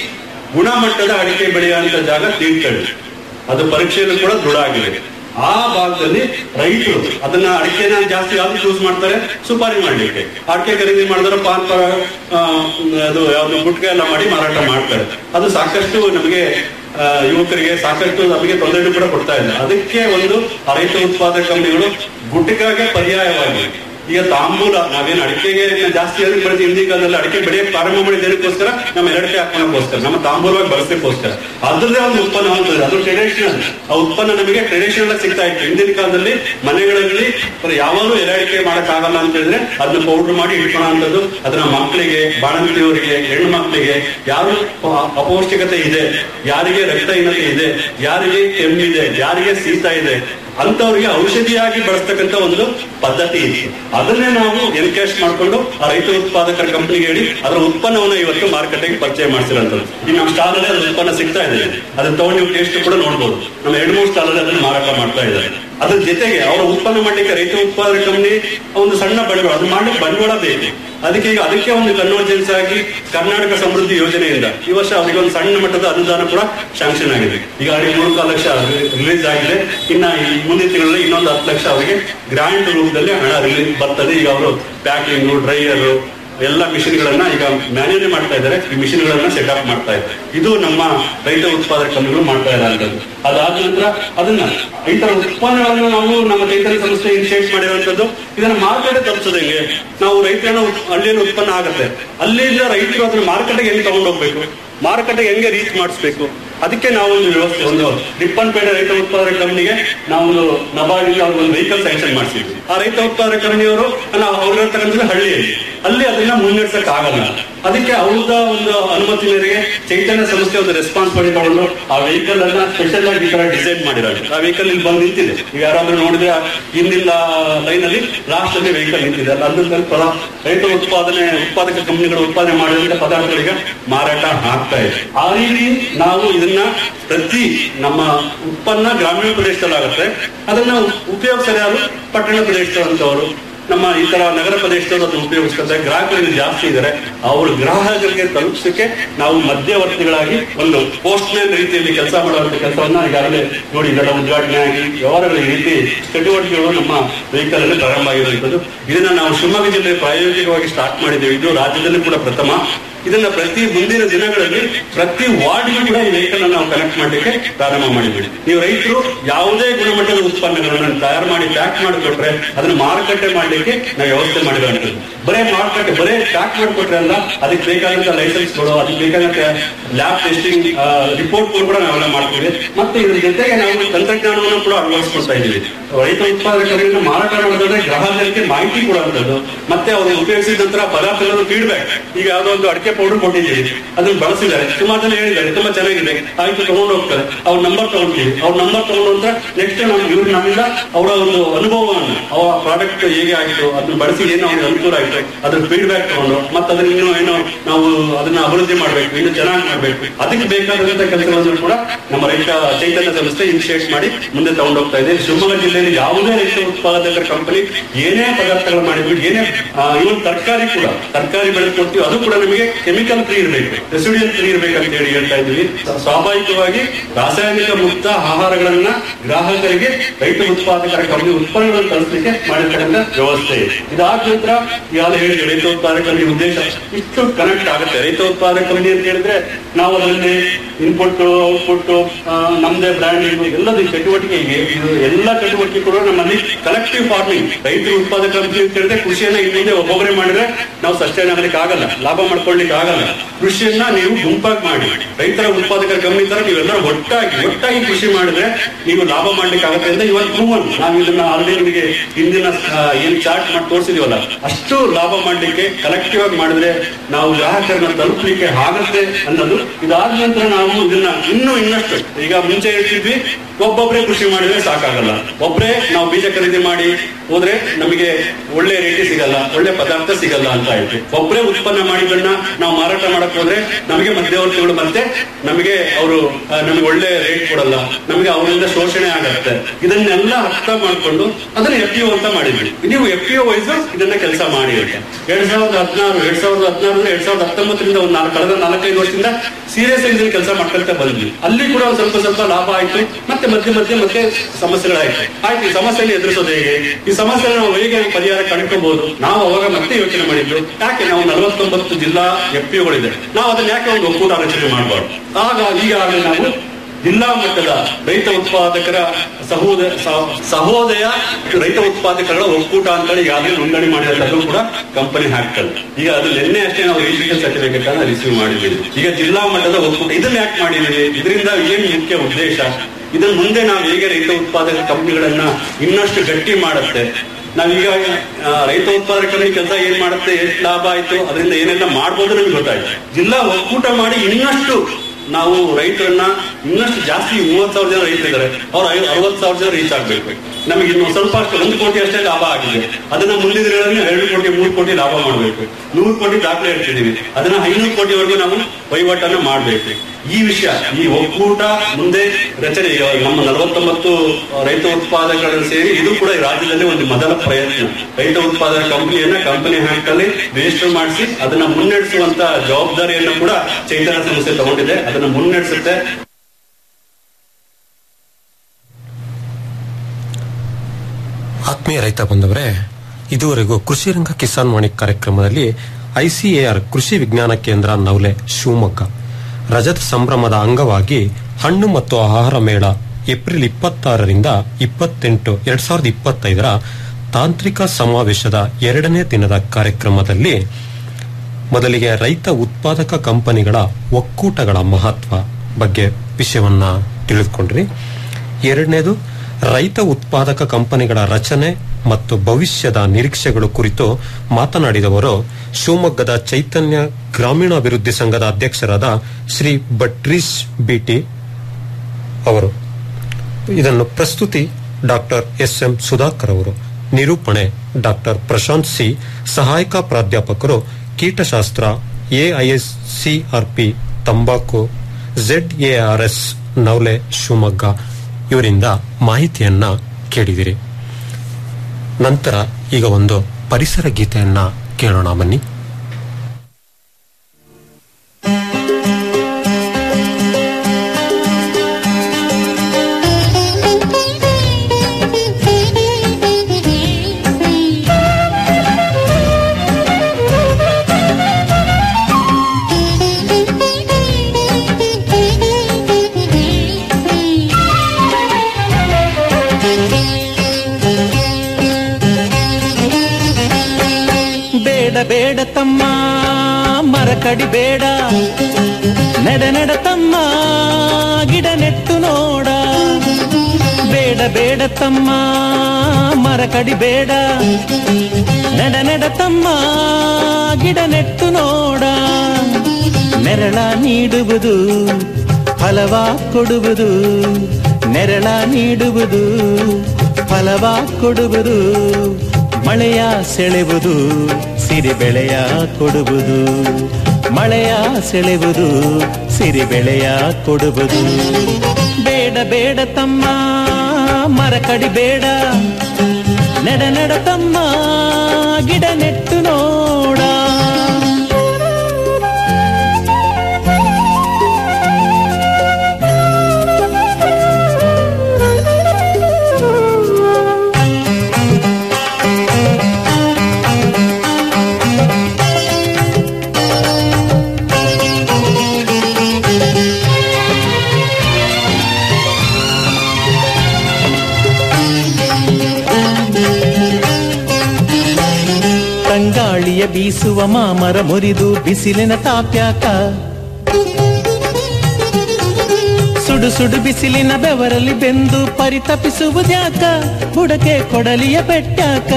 ಗುಣಮಟ್ಟದ ಅಡಿಕೆ ಬೆಳೆಯುವಂತ ಜಾಗ ತೀರ್ಥಹಳ್ಳಿ ಅದು ಪರೀಕ್ಷೆಯಲ್ಲೂ ಕೂಡ ದೃಢ ಆಗಿದೆ ಆ ಭಾಗದಲ್ಲಿ ರೈತರು ಅದನ್ನ ಅಡಿಕೆನ ಜಾಸ್ತಿ ಯಾವ್ದು ಯೂಸ್ ಮಾಡ್ತಾರೆ ಸುಪಾರಿ ಮಾಡ್ಲಿಕ್ಕೆ ಅಡಿಕೆ ಖರೀದಿ ಮಾಡಿದ್ರೆ ಪಾನ್ ಪರ ಆ, ಅದು ಯಾವ್ದು ಗುಟ್ಕ ಎಲ್ಲ ಮಾಡಿ ಮಾರಾಟ ಮಾಡ್ತಾರೆ ಅದು ಸಾಕಷ್ಟು ನಮಗೆ ಆ, ಯುವಕರಿಗೆ ಸಾಕಷ್ಟು ನಮಗೆ ತೊಂದರೆ ಕೂಡ ಕೊಡ್ತಾ ಇದೆ ಅದಕ್ಕೆ ಒಂದು ಆ ರೈತ ಉತ್ಪಾದಕ ಕಂಪನಿಗಳು ಗುಟ್ಕಾಗೆ ಪರ್ಯಾಯವಾಗಿ ಈಗ ತಾಂಬೂಲ ನಾವೇನು ಅಡಿಕೆಗೆ ಜಾಸ್ತಿ ಅದಕ್ಕೆ ಬೆಳೆದು ಹಿಂದಿನ ಕಾಲದಲ್ಲಿ ಅಡಿಕೆ ಬೆಳೆಯಕ್ಕೆ ಪ್ರಾರಂಭ ಮಾಡಿದ ಏನಕ್ಕೋಸ್ಕರ ನಮ್ಮ ಎರಡಕ್ಕೆ ಹಾಕೋಣಕ್ಕೋಸ್ಕರ ನಮ್ಮ ತಾಂಬೂಲವಾಗಿ ಬಳಸಲಿಕ್ಕೋಸ್ಕರ ಅದ್ರದ್ದೇ ಒಂದು ಉತ್ಪನ್ನ ಹೊಂದಿದೆ ಅದು ಟ್ರೆಡಿಷನಲ್ ಆ ಉತ್ಪನ್ನ ನಮಗೆ ಟ್ರೆಡಿಷನಲ್ ಸಿಗ್ತಾ ಇತ್ತು ಹಿಂದಿನ ಕಾಲದಲ್ಲಿ ಮನೆಗಳಲ್ಲಿ ಬರೀ ಯಾವಾಗಲೂ ಎಲೆ ಅಡಿಕೆ ಮಾಡಕ್ ಆಗಲ್ಲ ಅಂತ ಹೇಳಿದ್ರೆ ಅದನ್ನ ಪೌಡರ್ ಮಾಡಿ ಇಟ್ಕೊಳ್ಳೋಂಥದ್ದು ಅದನ್ನ ಮಕ್ಕಳಿಗೆ ಬಾಣಂತಿಯವರಿಗೆ ಹೆಣ್ಣು ಮಕ್ಕಳಿಗೆ ಯಾರು ಅ- ಅಪೌಷ್ಟಿಕತೆ ಇದೆ ಯಾರಿಗೆ ರಕ್ತಹೀನತೆ ಇದೆ ಯಾರಿಗೆ ಕೆಮ್ಮಿದೆ ಯಾರಿಗೆ ಶೀತ ಇದೆ ಅಂತವರಿಗೆ ಔಷಧಿಯಾಗಿ ಬಳಸ್ತಕ್ಕಂಥ ಒಂದು ಪದ್ಧತಿ ಇದೆ ಅದನ್ನೇ ನಾವು ಎನ್ಕೇಶ್ ಮಾಡ್ಕೊಂಡು ಆ ರೈತ ಉತ್ಪಾದಕರ ಕಂಪನಿಗೆ ಹೇಳಿ ಅದರ ಉತ್ಪನ್ನವನ್ನ ಇವತ್ತು ಮಾರುಕಟ್ಟೆಗೆ ಪರಿಚಯ ಮಾಡಿಸಿರೋಂಥದ್ದು ಈ ನಮ್ಮ ಸ್ಟಾಲ್ ಅಲ್ಲಿ ಅದ್ರ ಉತ್ಪನ್ನ ಸಿಗ್ತಾ ಇದೆ ಅದನ್ನ ತಗೊಂಡು ನೀವು ಟೇಸ್ಟ್ ಕೂಡ ನೋಡ್ಬೋದು ನಮ್ಮ ಎರಡು ಮೂರು ಸ್ಟಾಲ್ ಅಲ್ಲಿ ಅದನ್ನ ಮಾರಾಟ ಮಾಡ್ತಾ ಇದ್ದಾರೆ ಅದ್ರ ಜೊತೆಗೆ ಅವರ ಉತ್ಪನ್ನ ಮಾಡ್ಲಿಕ್ಕೆ ರೈತ ಉತ್ಪಾದಕ ಕಂಪನಿ ಒಂದು ಸಣ್ಣ ಬಂಡವಾಳ ಅದು ಮಾಡ್ಲಿಕ್ಕೆ ಬಂಡವಾಳ ಬೇಕು ಅದಕ್ಕೆ ಈಗ ಅದಕ್ಕೆ ಒಂದು ಕನ್ವರ್ಜೆನ್ಸ್ ಆಗಿ ಕರ್ನಾಟಕ ಸಮೃದ್ಧಿ ಯೋಜನೆಯಿಂದ ಈ ವರ್ಷ ಅವರಿಗೆ ಒಂದು ಸಣ್ಣ ಮಟ್ಟದ ಅನುದಾನ ಕೂಡ ಶಾಂಕ್ಷನ್ ಆಗಿದೆ ಈಗ ಅವರಿಗೆ ಮೂರು ಕಾಲು ಲಕ್ಷ ರಿಲೀಸ್ ಆಗಿದೆ ಇನ್ನ ಈ ಮುಂದಿನ ತಿಂಗಳಲ್ಲಿ ಇನ್ನೊಂದು ಹತ್ತು ಲಕ್ಷ ಅವರಿಗೆ ಗ್ರಾಂಟ್ ರೂಪದಲ್ಲಿ ಹಣ ರಿಲೀಸ್ ಬರ್ತದೆ ಈಗ ಅವರು ಪ್ಯಾಕಿಂಗು ಡ್ರೈಯರ್ ಎಲ್ಲ ಮಿಷಿನ್ಗಳನ್ನ ಈಗ ಮ್ಯಾನೇಜ್ ಮಾಡ್ತಾ ಇದ್ದಾರೆ ಈ ಮಿಷಿನ್ಗಳನ್ನ ಸೆಟ್ ಅಪ್ ಮಾಡ್ತಾ ಇದ್ದಾರೆ ಇದು ನಮ್ಮ ರೈತ ಉತ್ಪಾದಕ ಕಂಪನಿಗಳು ಮಾಡ್ತಾ ಇರೋಂಥದ್ದು ಅದಾದ ನಂತರ ಅದನ್ನ ಈ ತರ ಉತ್ಪನ್ನಗಳನ್ನು ನಾವು ನಮ್ಮ ಚೈತನ್ಯ ಸಂಸ್ಥೆ ಇನಿಷಿಯೇಟ್ ಮಾಡಿರುವಂತದ್ದು ಇದನ್ನ ಮಾರುಕಟ್ಟೆ ತಲುಪಿಸೋದು ಹೆಂಗೆ ನಾವು ರೈತರನ್ನ ಉತ್- ಹಳ್ಳಿಯಲ್ಲಿ ಉತ್ಪನ್ನ ಆಗುತ್ತೆ ಅಲ್ಲಿಂದ ರೈತರು ಅದನ್ನ ಮಾರುಕಟ್ಟೆಗೆ ಹೆಂಗೆ ತಗೊಂಡು ಹೋಗ್ಬೇಕು ಮಾರುಕಟ್ಟೆಗೆ ಹೆಂಗೆ ರೀಚ್ ಮಾಡಿಸ್ಬೇಕು ಅದಕ್ಕೆ ನಾವು ಒಂದು ವ್ಯವಸ್ಥೆ ಒಂದು ರಿಪ್ಪನ್ಪೇಟೆ ರೈತ ಉತ್ಪಾದಕ ಕಂಪನಿಗೆ ನಾವು ಒಂದು ನಬಾರ್ಡಿಗೆ ಅವ್ರಿಗೆ ಒಂದು ವೆಹಿಕಲ್ ಸ್ಯಾಂಕ್ಷನ್ ಮಾಡಿಸಿದ್ವಿ ಆ ರೈತ ಉತ್ಪಾದಕ ಕಂಪನಿಯವರು ನಾವು ಅವ್ರಿರ್ತಕ್ಕಂಥದ್ದು ಹಳ್ಳಿಯಲ್ಲಿ ಅಲ್ಲಿ ಅದನ್ನ ಮುನ್ನಡೆಸಕ್ ಆಗಲ್ಲ ಅದಕ್ಕೆ ಅವ್ರದ ಒಂದು ಅನುಮತಿ ಮೇರೆಗೆ ಚೈತನ್ಯ ಸಂಸ್ಥೆ ಒಂದು ರೆಸ್ಪಾನ್ಸಿಬಿಲಿಟಿ ತಗೊಂಡು ಆ ವೆಹಿಕಲ್ ಅನ್ನ ಸ್ಪೆಷಲ್ ಆಗಿ ಈ ತರ ಡಿಸೈನ್ ಮಾಡಿರೋದು ಆ ವೆಹಿಕಲ್ ಇಲ್ಲಿ ಬಂದು ನಿಂತಿದೆ ಈಗ ಯಾರಾದ್ರೂ ನೋಡಿದ್ರೆ ಹಿಂದಿನ ಲೈನ್ ಅಲ್ಲಿ ಲಾಸ್ಟ್ ಅಲ್ಲಿ ವೆಹಿಕಲ್ ನಿಂತಿದೆ ಅಲ್ಲ ಅದ್ರ ಪದ ರೈತ ಉತ್ಪಾದನೆ ಉತ್ಪಾದಕ ಕಂಪನಿಗಳು ಉತ್ಪಾದನೆ ಮಾಡಿದಂತ ಪದಾರ್ಥಗಳಿಗೆ ಮಾರಾಟ ಆಗ್ತಾ ಇದೆ ಆ ರೀತಿ ನಾವು ಇದನ್ನ ಪ್ರತಿ ನಮ್ಮ ಉತ್ಪನ್ನ ಗ್ರಾಮೀಣ ಪ್ರದೇಶದಲ್ಲಿ ಆಗುತ್ತೆ ಅದನ್ನ ಉಪಯೋಗಿಸಲು ಯಾರು ಪಟ್ಟಣ ಪ್ರದೇಶದಂತವರು ನಮ್ಮ ಈ ತರ ನಗರ ಪ್ರದೇಶದವರು ಅದನ್ನು ಉಪಯೋಗಿಸ್ತಾರೆ ಗ್ರಾಹಕರಿಗೆ ಜಾಸ್ತಿ ಇದ್ದಾರೆ ಅವರು ಗ್ರಾಹಕರಿಗೆ ತಲುಪಿಸಕ್ಕೆ ನಾವು ಮಧ್ಯವರ್ತಿಗಳಾಗಿ ಒಂದು ಪೋಸ್ಟ್ ಮ್ಯಾನ್ ರೀತಿಯಲ್ಲಿ ಕೆಲಸ ಮಾಡುವಂತ ಕೆಲಸವನ್ನ ಈಗಾಗಲೇ ನೋಡಿ ಇದೆಲ್ಲ ಉದ್ಘಾಟನೆ ಆಗಿ ವ್ಯವಹಾರಗಳ ಈ ರೀತಿ ಚಟುವಟಿಕೆಗಳು ನಮ್ಮ ವೆಹಿಕಲ್ ಅಲ್ಲಿ ಪ್ರಾರಂಭ ಆಗಿರುವಂತದ್ದು ಇದನ್ನ ನಾವು ಶಿವಮೊಗ್ಗ ಜಿಲ್ಲೆ ಪ್ರಾಯೋಗಿಕವಾಗಿ ಸ್ಟಾರ್ಟ್ ಮಾಡಿದ್ದೇವೆ ಇದು ರಾಜ್ಯದಲ್ಲಿ ಕೂಡ ಪ್ರಥಮ ಇದನ್ನ ಪ್ರತಿ ಮುಂದಿನ ದಿನಗಳಲ್ಲಿ ಪ್ರತಿ ವಾರ್ಡ್ಗೂ ಕೂಡ ಈ ವೆಹಿಕಲ್ ನಾವು ಕನೆಕ್ಟ್ ಮಾಡಲಿಕ್ಕೆ ಪ್ರಾರಂಭ ಮಾಡಿದ್ವಿ ನೀವು ರೈತರು ಯಾವುದೇ ಗುಣಮಟ್ಟದ ಉತ್ಪನ್ನಗಳನ್ನು ತಯಾರು ಮಾಡಿ ಪ್ಯಾಕ್ ಮಾಡಿ ಕೊಟ್ರೆ ಅದನ್ನ ಮಾರುಕಟ್ಟೆ ಮಾಡ್ಲಿಕ್ಕೆ ನಾವು ವ್ಯವಸ್ಥೆ ಮಾಡಿರುವಂತದ್ದು ಬರೇ ಮಾರುಕಟ್ಟೆ ಬರೇ ಪ್ಯಾಕ್ ಮಾಡಿಕೊಟ್ರೆ ಅಲ್ಲ ಅದಕ್ಕೆ ಬೇಕಾದಂತ ಲೈಸೆನ್ಸ್ಗಳು ಅದಕ್ಕೆ ಬೇಕಾದಂತ ಲ್ಯಾಬ್ ಟೆಸ್ಟಿಂಗ್ ರಿಪೋರ್ಟ್ ಕೂಡ ನಾವೆಲ್ಲ ಮಾಡ್ತೀವಿ ಮತ್ತೆ ಇದ್ರ ಜೊತೆಗೆ ನಾವು ತಂತ್ರಜ್ಞಾನವನ್ನು ಕೂಡ ಅಳವಡಿಸ್ಕೊಳ್ತಾ ಇದ್ದೀವಿ ರೈತ ಉತ್ಪಾದಕರಿಂದ ಮಾರಾಟ ಮಾಡೋದಾದ್ರೆ ಗ್ರಾಹಕರಿಗೆ ಮಾಹಿತಿ ಕೊಡುವಂಥದ್ದು ಮತ್ತೆ ಅವರು ಉಪಯೋಗಿಸಿದ ನಂತರ ಪದಾರ್ಥಗಳನ್ನು ಫೀಡ್ಬ್ಯಾಕ್ ಈಗ ಯಾವ್ದೋ ಒಂದು ಅಡಿಕೆ ಪೌಡರ್ ಕೊಟ್ಟಿದ್ದೀವಿ ಅದನ್ನ ಬಳಸಿದ್ದಾರೆ ಸುಮಾರು ಜನ ಹೇಳಿದ್ದಾರೆ ತುಂಬಾ ಚೆನ್ನಾಗಿದೆ ಆಯ್ತು ತಗೊಂಡು ಹೋಗ್ತಾರೆ ಅವ್ರ ನಂಬರ್ ತಗೊಂತೀವಿ ಅವ್ರ ನಂಬರ್ ತಗೊಂಡು ನಂತರ ನೆಕ್ಸ್ಟ್ ನಮ್ ಇವ್ರು ನಮ್ಮಿಂದ ಅವರ ಒಂದು ಅನುಭವವನ್ನು ಅವರ ಪ್ರಾಡಕ್ಟ್ ಹೇಗೆ ಆಯ್ತು ಅದನ್ನ ಬಳಸಿ ಏನು ಅವ್ರಿಗೆ ಅನುಕೂಲ ಆಯ್ತು ಅದ್ರ ಫೀಡ್ಬ್ಯಾಕ್ ತಗೊಂಡು ಮತ್ತೆ ಅದನ್ನ ಇನ್ನೂ ಏನೋ ನಾವು ಅದನ್ನ ಅಭಿವೃದ್ಧಿ ಮಾಡ್ಬೇಕು ಇನ್ನು ಚೆನ್ನಾಗಿ ಮಾಡ್ಬೇಕು ಅದಕ್ಕೆ ಬೇಕಾದಂತ ಕೆಲಸಗಳನ್ನು ಕೂಡ ನಮ್ಮ ರೈತ ಚೈತನ್ಯ ಸಂಸ್ಥೆ ಇನಿಷಿಯೇಟ್ ಮಾಡಿ ಮುಂದೆ ತಗೊಂಡು ಹೋಗ್ತಾ ಇದೆ ಶಿವಮೊಗ್ಗ ಜಿಲ್ಲೆಯಲ್ಲಿ ಯಾವುದೇ ರೈತ ಉತ್ಪಾದಕರ ಕಂಪನಿ ಏನೇ ಪದಾರ್ಥಗಳು ಮಾಡಿದ್ರು ಏನೇ ಇವನ್ ತರಕಾರಿ ಕೂಡ ತರಕಾರಿ ಬೆಳೆದು ಕೊಡ್ತೀವಿ ಅದು ಕೂಡ ನಮಗೆ ಕೆಮಿಕಲ್ ಫ್ರೀ ಇರಬೇಕು ರೆಸಿಡಿಯಲ್ ಫ್ರೀ ಇರಬೇಕು ಅಂತ ಹೇಳಿ ಹೇಳ್ತಾ ಇದ್ವಿ ಸ್ವಾಭಾವಿಕವಾಗಿ ರಾಸಾಯನಿಕ ಮುಕ್ತ ಆಹಾರಗಳನ್ನ ಗ್ರಾಹಕರಿಗೆ ರೈತ ಉತ್ಪಾದಕರ ಕಂಪನಿ ಉತ್ಪನ್ನಗಳನ್ನು ತರಿಸಲಿಕ್ಕೆ ಮಾಡಿರ್ತಕ್ಕಂಥ ವ್ಯವಸ್ಥೆ ಇದೆ ಇದಾದ ನಂತರ ಈಗಾಗಲೇ ಹೇಳಿದ್ವಿ ರೈತ ಉತ್ಪಾದಕ ಕಂಪನಿ ಉದ್ದೇಶ ಇಷ್ಟು ಕನೆಕ್ಟ್ ಆಗುತ್ತೆ ರೈತ ಉತ್ಪಾದಕ ಕಂಪನಿ ಅಂತ ಹೇಳಿದ್ರೆ ನಾವು ಅದರಲ್ಲಿ ಇನ್ಪುಟ್ ಔಟ್ಪುಟ್ ನಮ್ದೇ ಬ್ರ್ಯಾಂಡಿಂಗ್ ಎಲ್ಲದ ಚಟುವಟಿಕೆ ಇದೆ ಇದು ಎಲ್ಲ ಚಟುವಟಿಕೆ ಕೂಡ ನಮ್ಮಲ್ಲಿ ಕಲೆಕ್ಟಿವ್ ಫಾರ್ಮಿಂಗ್ ರೈತರ ಉತ್ಪಾದಕ ಕಂಪನಿ ಅಂತ ಹೇಳಿದ್ರೆ ಕೃಷಿಯನ್ನ ಇನ್ನೊಂದೇ ಒಬ್ಬೊಬ್ಬರೇ ಮಾಡಿದ್ರೆ ನಾವು ಸಸ್ಟೈನ್ ಆಗ್ಲಿಕ್ಕೆ ಆಗಲ್ಲ ಲಾಭ ಮಾಡ್ಕೊಳ್ಳಿಕ್ಕೆ ಆಗಲ್ಲ ಕೃಷಿಯನ್ನ ನೀವು ಗುಂಪಾಗಿ ಮಾಡಿ ರೈತರ ಉತ್ಪಾದಕರ ಕಂಪನಿ ತರ ನೀವೆಲ್ಲರೂ ಒಟ್ಟಾಗಿ ಒಟ್ಟಾಗಿ ಕೃಷಿ ಮಾಡಿದ್ರೆ ನೀವು ಲಾಭ ಮಾಡ್ಲಿಕ್ಕೆ ಆಗುತ್ತೆ ಅಂತ ಇವತ್ತು ಪ್ರೂವನ್ ನಾವು ಇದನ್ನ ಆಲ್ರೆಡಿ ನಿಮಗೆ ಹಿಂದಿನ ಆ, ಏನ್ ಚಾರ್ಟ್ ಮಾಡಿ ತೋರಿಸಿದೀವಲ್ಲ ಅಷ್ಟು ಲಾಭ ಮಾಡ್ಲಿಕ್ಕೆ ಕಲೆಕ್ಟಿವ್ ಆಗಿ ಮಾಡಿದ್ರೆ ನಾವು ಗ್ರಾಹಕರನ್ನ ತಲುಪಲಿಕ್ಕೆ ಆಗುತ್ತೆ ಅನ್ನೋದು ಇದಾದ ನಂತರ ನಾವು ಇದನ್ನ ಇನ್ನೂ ಇನ್ನಷ್ಟು ಈಗ ಮುಂಚೆ ಹೇಳ್ತಿದ್ವಿ ಒಬ್ಬೊಬ್ರೆ ಕೃಷಿ ಮಾಡಿದ್ರೆ ಸಾಕಾಗಲ್ಲ ಒಬ್ರೇ ನಾವು ಬೀಜ ಖರೀದಿ ಮಾಡಿ ಹೋದ್ರೆ ನಮಗೆ ಒಳ್ಳೆ ರೇಟ್ ಸಿಗಲ್ಲ ಒಳ್ಳೆ ಪದಾರ್ಥ ಸಿಗಲ್ಲ ಅಂತ ಆಯ್ತು ಒಬ್ರೇ ಉತ್ಪನ್ನ ಮಾಡಿದನ್ನ ನಾವು ಮಾರಾಟ ಮಾಡಕ್ ಹೋದ್ರೆ ನಮಗೆ ಮಧ್ಯವರ್ತಿಗಳು ಮತ್ತೆ ನಮಗೆ ಅವರು ನಮಗೆ ಒಳ್ಳೆ ರೇಟ್ ಕೊಡಲ್ಲ ನಮಗೆ ಅವರಿಂದ ಶೋಷಣೆ ಆಗತ್ತೆ ಇದನ್ನೆಲ್ಲ ಅರ್ಥ ಮಾಡ್ಕೊಂಡು ಅದನ್ನ ಎಫ್ ಪಿ ಅಂತ ಮಾಡಿದ್ವಿ ನೀವು ಎಫ್ ಪಿ ವೈಸ್ ಇದನ್ನ ಕೆಲಸ ಮಾಡಿ ಅಂತ ಎರಡ್ ಸಾವಿರದ ಹದಿನಾರು ಎರಡ್ ಸಾವಿರದ ಹದಿನಾರು ಎರಡ್ ಸಾವಿರದ ಹತ್ತೊಂಬತ್ತರಿಂದ ಒಂದು ನಾಲ್ಕು ಕಳೆದ ನಾಲ್ಕೈದು ವರ್ಷದಿಂದ ಸೀರಿಯಸ್ ಆಗಿ ಇದನ್ನ ಕೆಲಸ ಮಾಡ್ಕೊಳ್ತಾ ಬಂದ್ವಿ ಅಲ್ಲಿ ಕೂಡ ಒಂದ್ ಸ್ವಲ್ಪ ಸ್ವಲ್ಪ ಲಾಭ ಆಯ್ತು ಮತ್ತೆ ಮಧ್ಯೆ ಮಧ್ಯೆ ಮತ್ತೆ ಸಮಸ್ಯೆಗಳಾಯ್ತು ಆಯ್ತು ಈ ಸಮಸ್ಯೆಯನ್ನು ಎದುರಿಸೋದು ಹೇಗೆ ಈ ಸಮಸ್ಯೆ ನಾವು ಹೇಗೆ ಪರಿಹಾರ ಕಂಡುಕೋಬಹುದು ನಾವು ಅವಾಗ ಮತ್ತೆ ಯೋಚನೆ ಮಾಡಿದ್ವಿ ಯಾಕೆ ನಾವು ನಲವತ್ತೊಂಬತ್ತು ಜಿಲ್ಲಾ ಎಫ್ ಪಿಗಳಿದೆ ನಾವು ಅದನ್ನ ಯಾಕೆ ಒಂದು ಒಕ್ಕೂಟ ರಚನೆ ಮಾಡಬಾರ್ದು ಆಗ ಈಗಾಗಲೇ ನಾವು ಜಿಲ್ಲಾ ಮಟ್ಟದ ರೈತ ಉತ್ಪಾದಕರ ಸಹೋದ ಸಹ- ಸಹೋದಯ ರೈತ ಉತ್ಪಾದಕರ ಒಕ್ಕೂಟ ಅಂತೇಳಿ ಈಗಾಗಲೇ ನೋಂದಣಿ ಮಾಡಿರೋದು ಕೂಡ ಕಂಪನಿ ಹಾಕ್ತದೆ ಈಗ ಅದು ನಿನ್ನೆ ಅಷ್ಟೇ ನಾವು ರಿಜಿಸ್ಟ್ರೇಷನ್ ಸರ್ಟಿಫಿಕೇಟ್ ಅನ್ನ ರಿಸೀವ್ ಮಾಡಿದ್ದೀವಿ ಈಗ ಜಿಲ್ಲಾ ಮಟ್ಟದ ಒಕ್ಕೂಟ ಇದನ್ನ ಯಾಕೆ ಮಾಡಿದ್ದೀವಿ ಇದರಿಂದ ಏನ್ ಮುಖ್ಯ ಉದ್ದೇಶ ಇದನ್ನ ಮುಂದೆ ನಾವು ಹೇಗೆ ರೈತ ಉತ್ಪಾದಕ ಕಂಪನಿಗಳನ್ನ ಇನ್ನಷ್ಟು ಗಟ್ಟಿ ಮಾಡುತ್ತೆ ನಾವೀಗ ಆ, ರೈತ ಉತ್ಪಾದಕರ ಕೆಲಸ ಏನ್ ಮಾಡುತ್ತೆ ಎಷ್ಟು ಲಾಭ ಆಯ್ತು ಅದರಿಂದ ಏನೆಲ್ಲ ಮಾಡ್ಬೋದು ನಮ್ಗೆ ಗೊತ್ತಾಯ್ತು ಜಿಲ್ಲಾ ಒಕ್ಕೂಟ ಮಾಡಿ ಇನ್ನಷ್ಟು ನಾವು ರೈತರನ್ನ ಇನ್ನಷ್ಟು ಜಾಸ್ತಿ ಮೂವತ್ ಸಾವಿರ ಜನ ರೈತರಿದ್ದಾರೆ ಅವ್ರು ಅರವತ್ ಸಾವಿರ ಜನ ರೀಚ್ ಆಗ್ಬೇಕು ನಮಗೆ ಇನ್ನು ಸ್ವಲ್ಪ ಅಷ್ಟು ಒಂದು ಕೋಟಿ ಅಷ್ಟೇ ಲಾಭ ಆಗಿದೆ ಅದನ್ನ ಮುಂದಿನ ದಿನಗಳಲ್ಲಿ ಎರಡು ಕೋಟಿ ಮೂರು ಕೋಟಿ ಲಾಭ ಮಾಡಬೇಕು ನೂರು ಕೋಟಿ ದಾಖಲೆ ಇಡ್ತಿದೀವಿ ಅದನ್ನ ಐನೂರು ಕೋಟಿವರೆಗೂ ನಾವು ವಹಿವಾಟನ್ನ ಮಾಡ್ಬೇಕು ಈ ವಿಷಯ ಈ ಒಕ್ಕೂಟ ಮುಂದೆ ರಚನೆ ಈಗ ನಮ್ಮ ನಲವತ್ತೊಂಬತ್ತು ರೈತ ಉತ್ಪಾದಕರನ್ನು ಸೇರಿ ಇದು ಕೂಡ ಈ ರಾಜ್ಯದಲ್ಲಿ ಒಂದು ಮೊದಲ ಪ್ರಯತ್ನ ರೈತ ಉತ್ಪಾದಕ ಕಂಪನಿಯನ್ನ ಕಂಪನಿ ಹ್ಯಾಂಕಲ್ಲಿ ರಿಜಿಸ್ಟರ್ ಮಾಡಿಸಿ ಅದನ್ನ ಮುನ್ನಡೆಸುವಂತ ಜವಾಬ್ದಾರಿಯನ್ನು ಕೂಡ ಚೈತನ್ಯ ಸಂಸ್ಥೆ ತಗೊಂಡಿದೆ ಅದನ್ನ ಮುನ್ನಡೆಸುತ್ತೆ ಆತ್ಮೀಯ ರೈತ ಬಂದವರೇ ಇದುವರೆಗೂ ಕೃಷಿ ರಂಗ ಕಿಸಾನ್ ವಾಣಿ ಕಾರ್ಯಕ್ರಮದಲ್ಲಿ ಐಸಿಎಆರ್ ಕೃಷಿ ವಿಜ್ಞಾನ ಕೇಂದ್ರ ನವಲೆ ಶಿವಮೊಗ್ಗ ರಜತ ಸಂಭ್ರಮದ ಅಂಗವಾಗಿ ಹಣ್ಣು ಮತ್ತು ಆಹಾರ ಮೇಳ ಏಪ್ರಿಲ್ ಇಪ್ಪತ್ತಾರರಿಂದ ಇಪ್ಪತ್ತೆಂಟು ಎರಡ್ ಸಾವಿರದ ಇಪ್ಪತ್ತೈದರ ತಾಂತ್ರಿಕ ಸಮಾವೇಶದ ಎರಡನೇ ದಿನದ ಕಾರ್ಯಕ್ರಮದಲ್ಲಿ ಮೊದಲಿಗೆ ರೈತ ಉತ್ಪಾದಕ ಕಂಪನಿಗಳ ಒಕ್ಕೂಟಗಳ ಮಹತ್ವ ಬಗ್ಗೆ ವಿಷಯವನ್ನ ತಿಳಿದುಕೊಂಡ್ರಿ ಎರಡನೇದು ರೈತ ಉತ್ಪಾದಕ ಕಂಪನಿಗಳ ರಚನೆ ಮತ್ತು ಭವಿಷ್ಯದ ನಿರೀಕ್ಷೆಗಳು ಕುರಿತು ಮಾತನಾಡಿದವರು ಶಿವಮೊಗ್ಗದ ಚೈತನ್ಯ ಗ್ರಾಮೀಣಾಭಿವೃದ್ಧಿ ಸಂಘದ ಅಧ್ಯಕ್ಷರಾದ ಶ್ರೀ ಬಟ್ರೀಶ್ ಬಿಟಿ ಅವರು ಇದನ್ನು ಪ್ರಸ್ತುತಿ ಡಾಕ್ಟರ್ ಎಸ್ ಎಂ ಸುಧಾಕರ್ ಅವರು ನಿರೂಪಣೆ ಡಾಕ್ಟರ್ ಪ್ರಶಾಂತ್ ಸಿ ಸಹಾಯಕ ಪ್ರಾಧ್ಯಾಪಕರು ಕೀಟಶಾಸ್ತ್ರ ಎಐಎಸ್ಸಿಆರ್ಪಿ ತಂಬಾಕು ಝೆಡ್ಎಆರ್ಎಸ್ ನವಲೆ ಶಿವಮೊಗ್ಗ ಇವರಿಂದ ಮಾಹಿತಿಯನ್ನ ಕೇಳಿದಿರಿ ನಂತರ ಈಗ ಒಂದು ಪರಿಸರ ಗೀತೆಯನ್ನ ಕೇಳೋಣ ಬನ್ನಿ ಬೇಡ ಬೇಡ ತಮ್ಮ ಮರ ಕಡಿ ಬೇಡ ನಡ ನಡ ತಮ್ಮ ಗಿಡ ನೆಟ್ಟು ನೋಡ ಬೇಡ ಬೇಡ ತಮ್ಮ ಮರ ಕಡಿ ಬೇಡ ನಡ ನಡ ತಮ್ಮ ಗಿಡ ನೆಟ್ಟು ನೋಡ ನೆರಳ ನೀಡುವುದು ಫಲವ ಕೊಡುವುದು ನೆರಳ ನೀಡುವುದು ಫಲವ ಕೊಡುವುದು ಮಳೆಯ ಸೆಳೆವುದು ಸಿರಿ ಬೆಳೆಯ ಕೊಡುವುದು ಮಳೆಯ ಸೆಳೆವುದು ಸಿರಿ ಬೆಳೆಯ ಕೊಡುವುದು ಬೇಡ ಬೇಡ ತಮ್ಮ ಮರ ಕಡಿ ಬೇಡ ನಡ ನಡ ತಮ್ಮ ಗಿಡ ನೆಟ್ಟು ನೋಡ ತಂಗಾಳಿಯ ಬೀಸುವ ಮಾಮರ ಮುರಿದು ಬಿಸಿಲಿನ ತಾಪ್ಯಾಕ ಸುಡು ಸುಡು ಬಿಸಿಲಿನ ಬೆವರಲ್ಲಿ ಬೆಂದು ಪರಿತಪಿಸುವುದ್ಯಾಕ ಬುಡಕೆ ಕೊಡಲಿಯ ಬೆಟ್ಟಾಕ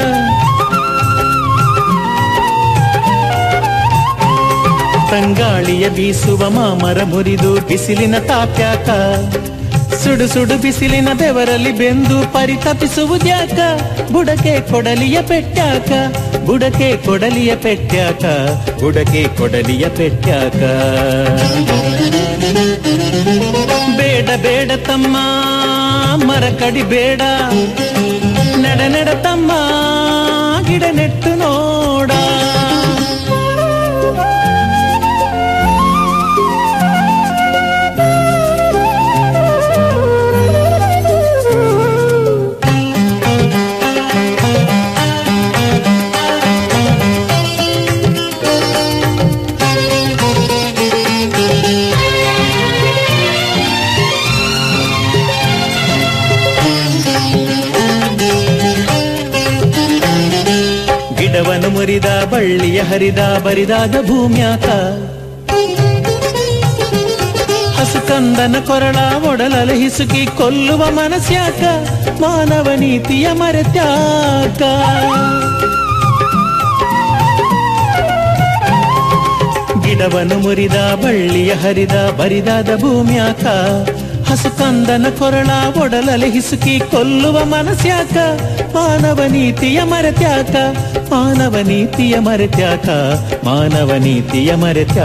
ತಂಗಾಳಿಯ ಬೀಸುವ ಮಾಮರ ಮುರಿದು ಬಿಸಿಲಿನ ತಾಪ್ಯಾಕ ಸುಡು ಸುಡು ಬಿಸಿಲಿನ ಬೆವರಲ್ಲಿ ಬೆಂದು ಪರಿತಪಿಸುವುದ್ಯಾಕ ಬುಡಕೆ ಕೊಡಲಿಯ ಪೆಟ್ಟಾಕ ಬುಡಕೆ ಕೊಡಲಿಯ ಪೆಟ್ಟ್ಯಾಕ ಬುಡಕೆ ಕೊಡಲಿಯ ಪೆಟ್ಟ್ಯಾಕ ಬೇಡ ಬೇಡ ತಮ್ಮ ಮರ ಕಡಿ ಬೇಡ ನಡ ನಡ ತಮ್ಮ ಗಿಡ ನೆಟ್ಟು ನೋಡ ಗಿಡವನ್ನು ಮುರಿದ ಬಳ್ಳಿಯ ಹರಿದ ಬರಿದಾದ ಭೂಮ್ಯಾಕ ಹಸುಕಂದನ ಕೊರಳ ಒಡಲಲೆ ಹಿಸುಕಿ ಕೊಲ್ಲುವ ಮನಸ್ಯಾಕ ಮಾನವ ನೀತಿಯ ಮರೆತ್ಯಾಕ ಗಿಡವನ್ನು ಮುರಿದ ಬಳ್ಳಿಯ ಹರಿದ ಬರಿದಾದ ಭೂಮ್ಯಾಕ ಹಸುಕಂದನ ಕೊರಳ ಒಡಲಲೆ ಹಿಸುಕಿ ಕೊಲ್ಲುವ ಮನಸ್ಯಾಕ ಮಾನವ ನೀತಿಯ ಮರೆತ್ಯಾಕ ಮಾನವ ನೀತಿಯ ಮರೆತ್ಯಾಕ ಮಾನವ ನೀತಿಯ ಮರೆತ್ಯಾಕ